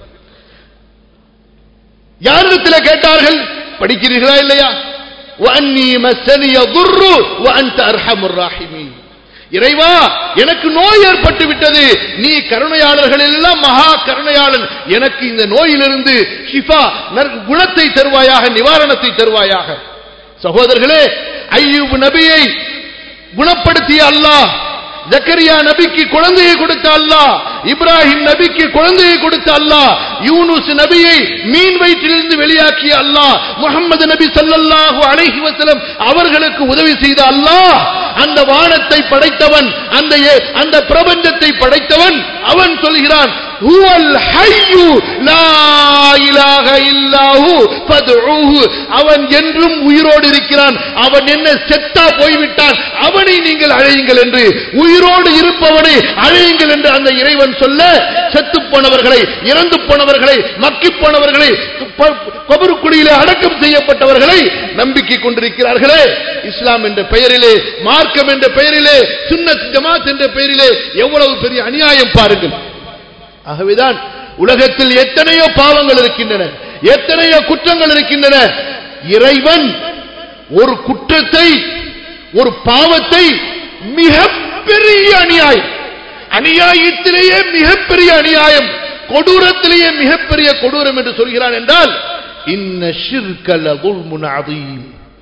யாரிடத்தில் கேட்டார்கள் படிக்கிறீர்களா இல்லையா وَأَنِّي مَسَّنِيَ الضُّرُّ وَأَنْتَ أَرْحَمُ الرَّاحِمِينَ இறைவா எனக்கு நோய் ஏற்பட்டு விட்டது நீ கருணையாளர்கள் எல்லாம் மகா கருணையாளன் எனக்கு இந்த நோயிலிருந்து ஷிஃபா நற்- குணத்தை தருவாயாக நிவாரணத்தை தருவாயாக சகோதரர்களே ஐயூப் நபியை குணப்படுத்திய அல்லாஹ் ஜக்கரியா நபிக்கு குழந்தையை கொடுத்த அல்லாஹ் இப்ராஹிம் நபிக்கு குழந்தையை கொடுத்த அல்லாஹ் யூனுஸ் நபியை மீன் வயிற்றிலிருந்து வெளியாக்கிய அல்லாஹ் முகமது நபி ஸல்லல்லாஹு அலைஹி வஸல்லம் அவர்களுக்கு உதவி செய்த அல்லாஹ் அந்த வானத்தை படைத்தவன் அந்த ஏ- அந்த பிரபஞ்சத்தை படைத்தவன் அவன் சொல்கிறான் ஹுவல் ஹய்யு லா இலாஹ இல்லாஹு ஃபத்உஹு அவன் என்றும் உயிரோடு இருக்கிறான் அவன் என்ன செத்தா போய்விட்டான் அவனை நீங்கள் அழையுங்கள் என்று உயிரோடு இருப்பவனை அழையுங்கள் என்று அந்த இறைவன் சொல்ல செத்து போனவர்களை இறந்து போனவர்களை மக்கி போனவர்களை கபருக்குடியிலே அடக்கம் செய்யப்பட்டவர்களை நம்பிக்கை கொண்டிருக்கிறார்களே இஸ்லாம் என்ற பெயரிலே மார்க்கம் என்ற பெயரிலே சுன்னத் ஜமாத் என்ற பெயரிலே எவ்வளவு பெரிய அநியாயம் பாருங்கள் ஆகவேதான் உலகத்தில் எத்தனையோ பாவங்கள் இருக்கின்றன எத்தனையோ குற்றங்கள் இருக்கின்றன இறைவன் ஒரு குற்றத்தை ஒரு பாவத்தை மிகப்பெரிய அநியாயம் அநியாயத்திலேயே மிகப்பெரிய அநியாயம் கொடூரத்திலேயே மிகப்பெரிய கொடூரம் என்று சொல்கிறான் என்றால் இன்ன ஷிர்கல குல்முன் அதீம்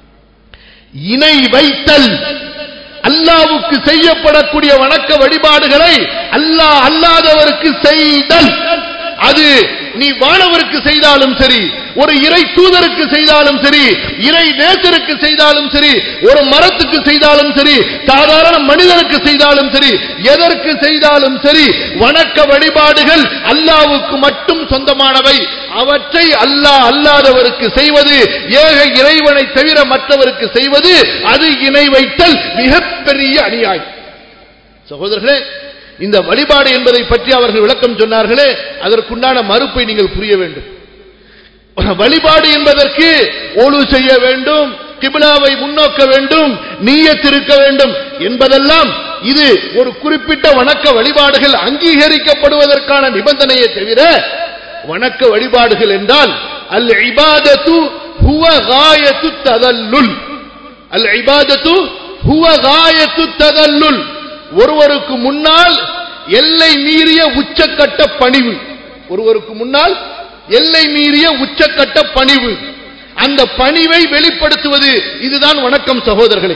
இணை வைத்தல் அல்லாவுக்கு செய்யப்படக்கூடிய வணக்க வழிபாடுகளை அல்லாஹ் அல்லாதவருக்கு செய்தல் அது நீ வானவருக்கு செய்தாலும் சரி ஒரு இறை தூதருக்கு செய்தாலும் சரி இறை நேசருக்கு செய்தாலும் சரி ஒரு மரத்துக்கு செய்தாலும் சரி சாதாரண மனிதனுக்கு செய்தாலும் சரி எதற்கு செய்தாலும் சரி வணக்க வழிபாடுகள் அல்லாவுக்கு மட்டும் சொந்தமானவை அவற்றை அல்லாஹ் அல்லாதவருக்கு செய்வது ஏக இறைவனை தவிர மற்றவருக்கு செய்வது அது இணை வைத்தல் மிகப்பெரிய அநியாயம் சகோதரர்களே இந்த வழிபாடு என்பதை பற்றி அவர்கள் விளக்கம் சொன்னார்களே அதற்குண்டான மறுப்பை நீங்கள் புரிய வேண்டும் வழிபாடு என்பதற்கு ஒழு செய்ய வேண்டும் கிபிலாவை முன்னோக்க வேண்டும் நீயத்திருக்க வேண்டும் என்பதெல்லாம் இது ஒரு குறிப்பிட்ட வணக்க வழிபாடுகள் அங்கீகரிக்கப்படுவதற்கான நிபந்தனையை தவிர வணக்க வழிபாடுகள் என்றால் அல் இபாதத்து ஹுவ காயத்து ததல்லுல் அல் இபாதத்து ஹுவ காயத்து ததல்லுல் ஒருவருக்கு முன்னால் எல்லை மீறிய உச்சக்கட்ட பணிவு ஒருவருக்கு முன்னால் எல்லை மீறிய உச்சக்கட்ட பணிவு அந்த பணிவை வெளிப்படுத்துவது இதுதான் வணக்கம் சகோதரர்களே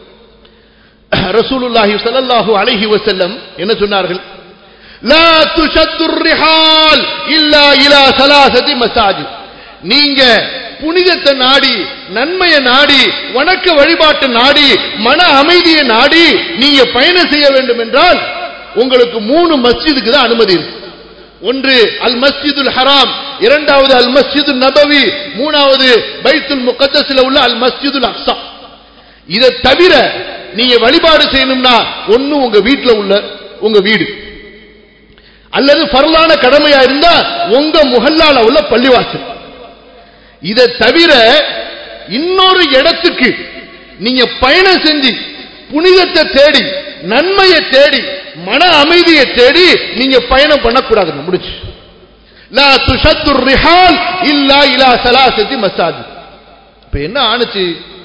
ரசூலுல்லாஹி ஸல்லல்லாஹு அலைஹி வஸல்லம் என்ன சொன்னார்கள் லா துஷத்துர் ரிஹால் இல்லா இலா ஸலாசதி மசாஜித் நீங்க புனிதத்தை நாடி நன்மையை நாடி வணக்க வழிபாட்டு நாடி மன அமைதியை நாடி நீங்க பயணம் செய்ய வேண்டும் என்றால் உங்களுக்கு மூணு மஸ்ஜிதுக்கு தான் அனுமதி இருக்கு ஒன்று அல் மஸ்ஜிதுல் ஹராம் இரண்டாவது அல் மஸ்ஜிது நபவி மூணாவது பைத்துல் முகத்தஸ்ல உள்ள அல் மஸ்ஜிதுல் அக்ஸா இதை தவிர நீங்க வழிபாடு செய்யணும்னா ஒண்ணு உங்க வீட்டுல உள்ள உங்க வீடு அல்லது பரலான கடமையா இருந்தா உங்க முகல்லால உள்ள பள்ளிவாசல் இதை தவிர இன்னொரு இடத்துக்கு நீங்க பயணம் செஞ்சு புனிதத்தை தேடி நன்மையை தேடி மன அமைதியை தேடி நீங்க பயணம் பண்ணக்கூடாதுங்க முடிச்சு லா துஷத்து ரிஹால் இல்லா இலா சலாசத்தி மசாஜி இப்ப என்ன ஆணுச்சு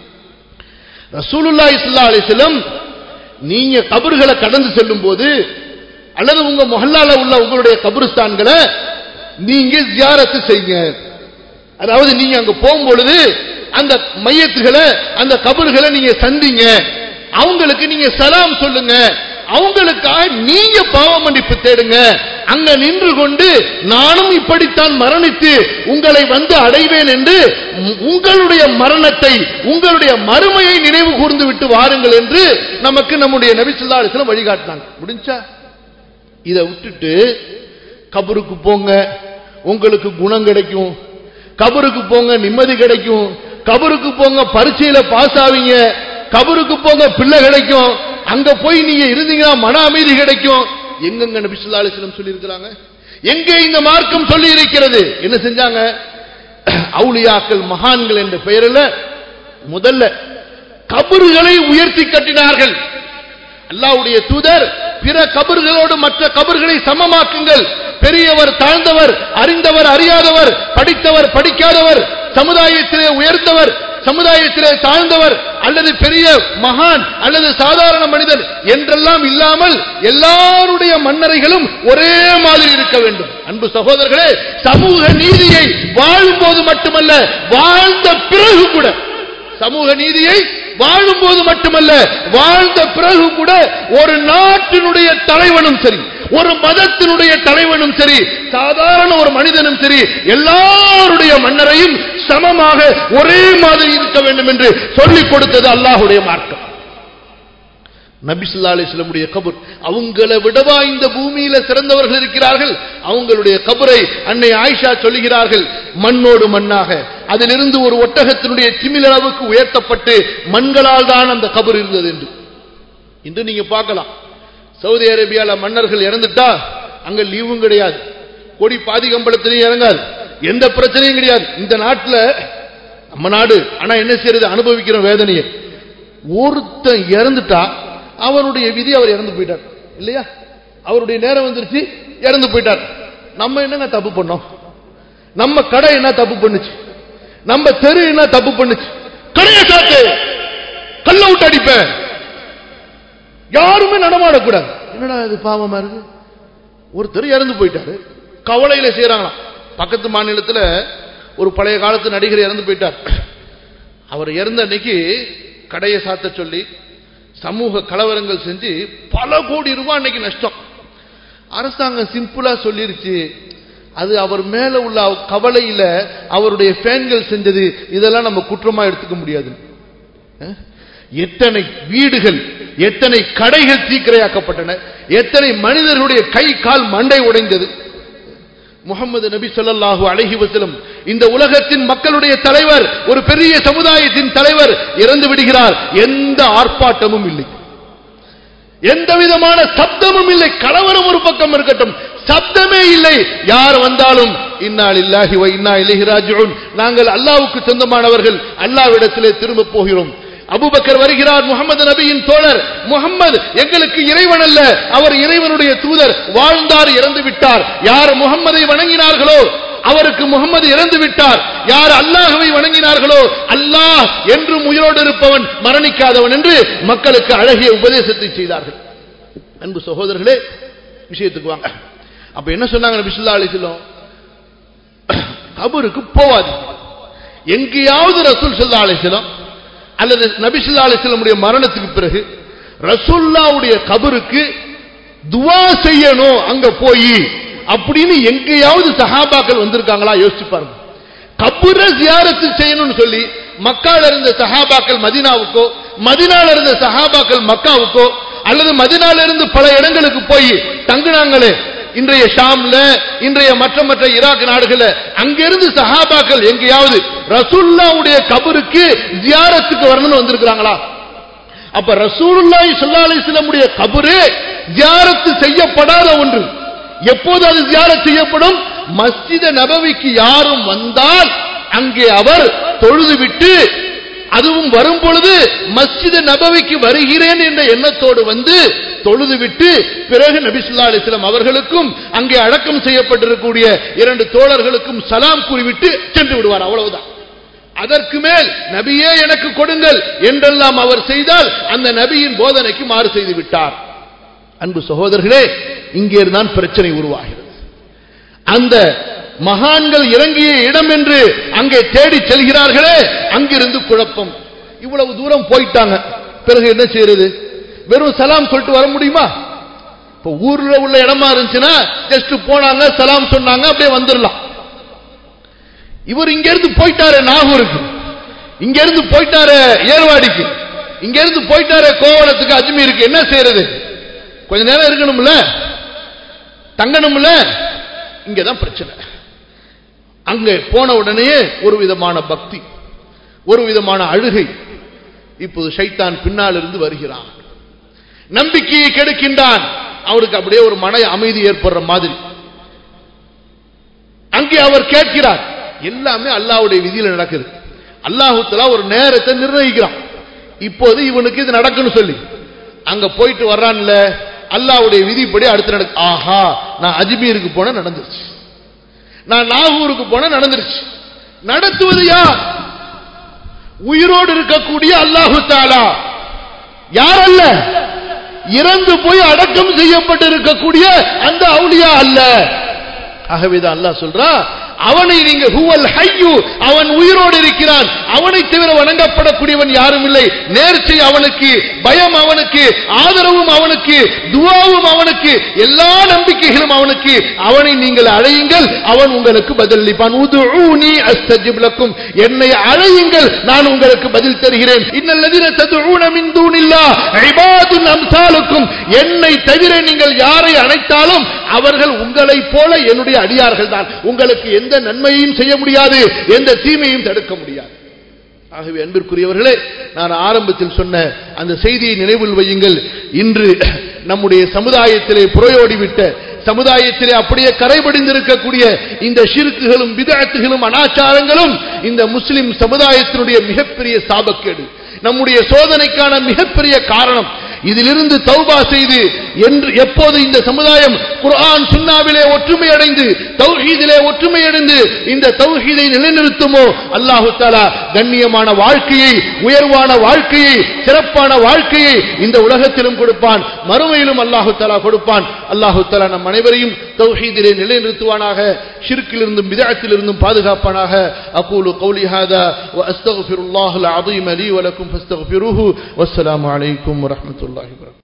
ரசூலுல்லா இஸ்லா அலிஸ்லம் நீங்க கபறுகளை கடந்து செல்லும் போது அல்லது உங்க மொஹல்லால உள்ள உங்களுடைய கபருஸ்தான்களை நீங்க ஜியாரத்து செய்யுங்க அதாவது நீங்க அங்க போகும்பொழுது அந்த மையத்துகளை அந்த கபறுகளை நீங்க சந்திங்க அவங்களுக்கு நீங்க சலாம் சொல்லுங்க அவங்களுக்காக நீங்க பாவ மன்னிப்பு தேடுங்க அங்க நின்று கொண்டு நானும் இப்படித்தான் மரணித்து உங்களை வந்து அடைவேன் என்று உங்களுடைய மரணத்தை உங்களுடைய மறுமையை நினைவு கூர்ந்து விட்டு வாருங்கள் என்று நமக்கு நம்முடைய நபிசுல்லா அலிஸ்லாம் வழிகாட்டினாங்க முடிஞ்சா இதை விட்டுட்டு கபருக்கு போங்க உங்களுக்கு குணம் கிடைக்கும் கபருக்கு போங்க நிம்மதி கிடைக்கும் கபருக்கு போங்க பரீட்சையில பாஸ் ஆவீங்க கபருக்கு போங்க பிள்ளை கிடைக்கும் அங்க போய் நீங்க இருந்தீங்கன்னா மன அமைதி கிடைக்கும் எங்கெங்க நபி ஸல்லல்லாஹு அலைஹி வஸல்லம் சொல்லி இருக்கிறாங்க எங்கே இந்த மார்க்கம் சொல்லி இருக்கிறது என்ன செஞ்சாங்க அவுலியாக்கள் மகான்கள் என்ற பெயரில் முதல்ல கபறுகளை உயர்த்தி கட்டினார்கள் அல்லாவுடைய தூதர் பிற கபர்களோடு மற்ற கபர்களை சமமாக்குங்கள் பெரியவர் தாழ்ந்தவர் அறிந்தவர் அறியாதவர் படித்தவர் படிக்காதவர் சமுதாயத்திலே உயர்ந்தவர் சமுதாயத்திலே தாழ்ந்தவர் அல்லது பெரிய மகான் அல்லது சாதாரண மனிதன் என்றெல்லாம் இல்லாமல் எல்லாருடைய மன்னரைகளும் ஒரே மாதிரி இருக்க வேண்டும் அன்பு சகோதரர்களே சமூக நீதியை வாழும்போது மட்டுமல்ல வாழ்ந்த பிறகு கூட சமூக நீதியை வாழும்போது மட்டுமல்ல வாழ்ந்த பிறகு கூட ஒரு நாட்டினுடைய தலைவனும் சரி ஒரு மதத்தினுடைய தலைவனும் சரி சாதாரண ஒரு மனிதனும் சரி எல்லாருடைய மன்னரையும் சமமாக ஒரே மாதிரி இருக்க வேண்டும் என்று சொல்லிக் கொடுத்தது அல்லாஹுடைய மார்க்கம் நபிசுல்லா அலிஸ்லமுடைய கபர் அவங்களை விடவா இந்த பூமியில சிறந்தவர்கள் இருக்கிறார்கள் அவங்களுடைய கபரை அன்னை ஆயிஷா சொல்லுகிறார்கள் மண்ணோடு மண்ணாக அதிலிருந்து ஒரு ஒட்டகத்தினுடைய சிமிலளவுக்கு உயர்த்தப்பட்டு மண்களால் தான் அந்த கபர் இருந்தது என்று இன்று நீங்க பார்க்கலாம் சவுதி அரேபியால மன்னர்கள் இறந்துட்டா அங்க லீவும் கிடையாது கொடி பாதி கம்பளத்திலையும் இறங்காது எந்த பிரச்சனையும் கிடையாது இந்த நாட்டில் நம்ம நாடு ஆனா என்ன செய்யறது அனுபவிக்கிற வேதனையை ஒருத்தன் இறந்துட்டா அவனுடைய விதி அவர் இறந்து போயிட்டார் இல்லையா அவருடைய நேரம் வந்துருச்சு இறந்து போயிட்டார் நம்ம என்னங்க தப்பு பண்ணோம் நம்ம கடை என்ன தப்பு பண்ணுச்சு நம்ம தெரு என்ன தப்பு பண்ணுச்சு கடையை சாத்து கல்ல விட்டு அடிப்பேன் யாருமே நடமாடக்கூடாது என்னடா இது பாவமா இருக்கு ஒருத்தர் இறந்து போயிட்டாரு கவலையில செய்யறாங்களாம் பக்கத்து மாநிலத்தில் ஒரு பழைய காலத்து நடிகர் இறந்து போயிட்டார் அவர் இறந்த அன்னைக்கு கடையை சாத்த சொல்லி சமூக கலவரங்கள் செஞ்சு பல கோடி ரூபாய் அன்னைக்கு நஷ்டம் அரசாங்கம் சிம்பிளா சொல்லிருச்சு அது அவர் மேல உள்ள கவலையில அவருடைய ஃபேன்கள் செஞ்சது இதெல்லாம் நம்ம குற்றமா எடுத்துக்க முடியாது எத்தனை வீடுகள் எத்தனை கடைகள் தீக்கிரையாக்கப்பட்டன எத்தனை மனிதர்களுடைய கை கால் மண்டை உடைந்தது முகமது நபி சொல்லாஹு அழகி வசலம் இந்த உலகத்தின் மக்களுடைய தலைவர் ஒரு பெரிய சமுதாயத்தின் தலைவர் இறந்து விடுகிறார் எந்த ஆர்ப்பாட்டமும் இல்லை எந்த விதமான சப்தமும் இல்லை கலவரம் ஒரு பக்கம் இருக்கட்டும் சப்தமே இல்லை யார் வந்தாலும் இன்னால் இல்லாஹி இன்னா இலகிராஜுன் நாங்கள் அல்லாவுக்கு சொந்தமானவர்கள் அல்லாவிடத்திலே திரும்ப போகிறோம் அபுபக்கர் வருகிறார் முகமது நபியின் தோழர் முகமது எங்களுக்கு இறைவன் அல்ல அவர் இறைவனுடைய தூதர் வாழ்ந்தார் இறந்து விட்டார் யார் முகம்மதை வணங்கினார்களோ அவருக்கு முகமது இறந்து விட்டார் யார் அல்லாஹவை வணங்கினார்களோ அல்லாஹ் என்று உயிரோடு இருப்பவன் மரணிக்காதவன் என்று மக்களுக்கு அழகிய உபதேசத்தை செய்தார்கள் அன்பு சகோதரர்களே விஷயத்துக்கு வாங்க அப்ப என்ன சொன்னாங்க நபிசுல்லா அலிஸ்லம் கபருக்கு போவாது எங்கேயாவது ரசூல் சொல்லா அலிஸ்லம் அல்லது நபிசுல்லா அலிஸ்லமுடைய மரணத்துக்கு பிறகு ரசுல்லாவுடைய கபருக்கு துவா செய்யணும் அங்க போய் அப்படின்னு எங்கேயாவது சஹாபாக்கள் வந்திருக்காங்களா யோசிச்சு பாருங்க கபுர ஜியாரத்து செய்யணும்னு சொல்லி மக்கால இருந்த சஹாபாக்கள் மதினாவுக்கோ மதினால இருந்த சஹாபாக்கள் மக்காவுக்கோ அல்லது மதினால இருந்து பல இடங்களுக்கு போய் தங்குனாங்களே இன்றைய ஷாம்ல இன்றைய மற்ற மற்ற ஈராக் நாடுகள்ல அங்கிருந்து சஹாபாக்கள் எங்கேயாவது ரசூல்லாவுடைய கபருக்கு ஜியாரத்துக்கு வரணும்னு வந்திருக்கிறாங்களா அப்ப ரசூலுல்லாஹி ஸல்லல்லாஹு அலைஹி வஸல்லமுடைய கபரு ஜியாரத்து செய்யப்படாத ஒன்று எப்போது அது ஜியாரத் செய்யப்படும் மஸ்ஜித நபவிக்கு யாரும் வந்தால் அங்கே அவர் தொழுதுவிட்டு அதுவும் வரும் பொழுது மஸ்ஜித நபவிக்கு வருகிறேன் என்ற எண்ணத்தோடு வந்து தொழுதுவிட்டு பிறகு நபிசுல்லா அலிஸ்லாம் அவர்களுக்கும் அங்கே அடக்கம் செய்யப்பட்டிருக்கக்கூடிய இரண்டு தோழர்களுக்கும் சலாம் கூறிவிட்டு சென்று விடுவார் அவ்வளவுதான் அதற்கு மேல் நபியே எனக்கு கொடுங்கள் என்றெல்லாம் அவர் செய்தால் அந்த நபியின் போதனைக்கு மாறு செய்து விட்டார் அன்பு சகோதரர்களே இங்கே தான் பிரச்சனை உருவாகிறது அந்த மகான்கள் இறங்கிய இடம் என்று அங்கே தேடி செல்கிறார்களே அங்கிருந்து குழப்பம் இவ்வளவு தூரம் போயிட்டாங்க பிறகு என்ன செய்யறது வெறும் சலாம் சொல்லிட்டு வர முடியுமா இப்ப ஊர்ல உள்ள இடமா இருந்துச்சுன்னா ஜஸ்ட் போனாங்க சலாம் சொன்னாங்க அப்படியே வந்துடலாம் இவர் இங்க இருந்து போயிட்டாரு நாகூருக்கு இங்க இருந்து போயிட்டாரு ஏர்வாடிக்கு இங்க இருந்து போயிட்டாரு கோவளத்துக்கு அஜ்மீருக்கு என்ன செய்யறது கொஞ்ச நேரம் இருக்கணும்ல தங்கணும்ல இங்கதான் பிரச்சனை அங்க போன உடனே ஒரு விதமான பக்தி ஒரு விதமான அழுகை இப்போது ஷைத்தான் பின்னால் இருந்து வருகிறான் நம்பிக்கையை கெடுக்கின்றான் அவருக்கு அப்படியே ஒரு மன அமைதி ஏற்படுற மாதிரி அங்கே அவர் கேட்கிறார் எல்லாமே அல்லாவுடைய விதியில் நடக்குது அல்லாஹுத்தலா ஒரு நேரத்தை நிர்ணயிக்கிறான் இப்போது இவனுக்கு இது நடக்குன்னு சொல்லி அங்க போயிட்டு வர்றான்ல அல்லாவுடைய விதிப்படி அடுத்து நடக்கு ஆஹா நான் அஜ்மீருக்கு போன நடந்துருச்சு நான் நாகூருக்கு போன நடந்துருச்சு நடத்துவது யார் உயிரோடு இருக்கக்கூடிய அல்லாஹு தாலா யார் அல்ல இறந்து போய் அடக்கம் செய்யப்பட்டு இருக்கக்கூடிய அந்த அவுலியா அல்ல ஆகவேதான் அல்லாஹ் சொல்றான் அவனை நீங்க ஹுவல் ஹையு அவன் உயிரோடு இருக்கிறான் அவனை தவிர வணங்கப்படக்கூடியவன் யாரும் இல்லை நேர்ச்சை அவனுக்கு பயம் அவனுக்கு ஆதரவும் அவனுக்கு துவாவும் அவனுக்கு எல்லா நம்பிக்கைகளும் அவனுக்கு அவனை நீங்கள் அழையுங்கள் அவன் உங்களுக்கு பதிலளிப்பான் உதுஊனி அஸ்தஜிப் லக்கும் என்னை அழையுங்கள் நான் உங்களுக்கு பதில் தருகிறேன் இன்னல்லதீன ததுஊன மின் தூனில்லா இபாதுன் அம்சாலுக்கும் என்னை தவிர நீங்கள் யாரை அழைத்தாலும் அவர்கள் உங்களைப் போல என்னுடைய அடியார்கள் தான் உங்களுக்கு எந்த நன்மையையும் செய்ய முடியாது எந்த தீமையும் தடுக்க முடியாது ஆகவே அன்பிற்குரியவர்களே நான் ஆரம்பத்தில் சொன்ன அந்த செய்தியை நினைவில் வையுங்கள் இன்று நம்முடைய சமுதாயத்திலே புறையோடிவிட்ட சமுதாயத்திலே அப்படியே கரைபடிந்திருக்கக்கூடிய இந்த ஷிருக்குகளும் விதத்துகளும் அனாச்சாரங்களும் இந்த முஸ்லிம் சமுதாயத்தினுடைய மிகப்பெரிய சாபக்கேடு நம்முடைய சோதனைக்கான மிகப்பெரிய காரணம் இதிலிருந்து தௌபா செய்து என்று எப்போது இந்த சமுதாயம் குர்ஆன் சுன்னாவிலே ஒற்றுமை அடைந்து தௌஹீதிலே ஒற்றுமை அடைந்து இந்த தௌஹீதை நிலைநிறுத்துமோ அல்லாஹு தாலா கண்ணியமான வாழ்க்கையை உயர்வான வாழ்க்கையை சிறப்பான வாழ்க்கையை இந்த உலகத்திலும் கொடுப்பான் மறுமையிலும் அல்லாஹு தாலா கொடுப்பான் அல்லாஹு தாலா நம் அனைவரையும் தௌஹீதிலே நிலைநிறுத்துவானாக ஷிர்க்கிலிருந்தும் பிதஅத்திலிருந்தும் பாதுகாப்பானாக அகூலு கௌலி ஹாதா وأستغفر الله العظيم لي ولكم فاستغفروه والسلام عليكم ورحمة الله وبركاته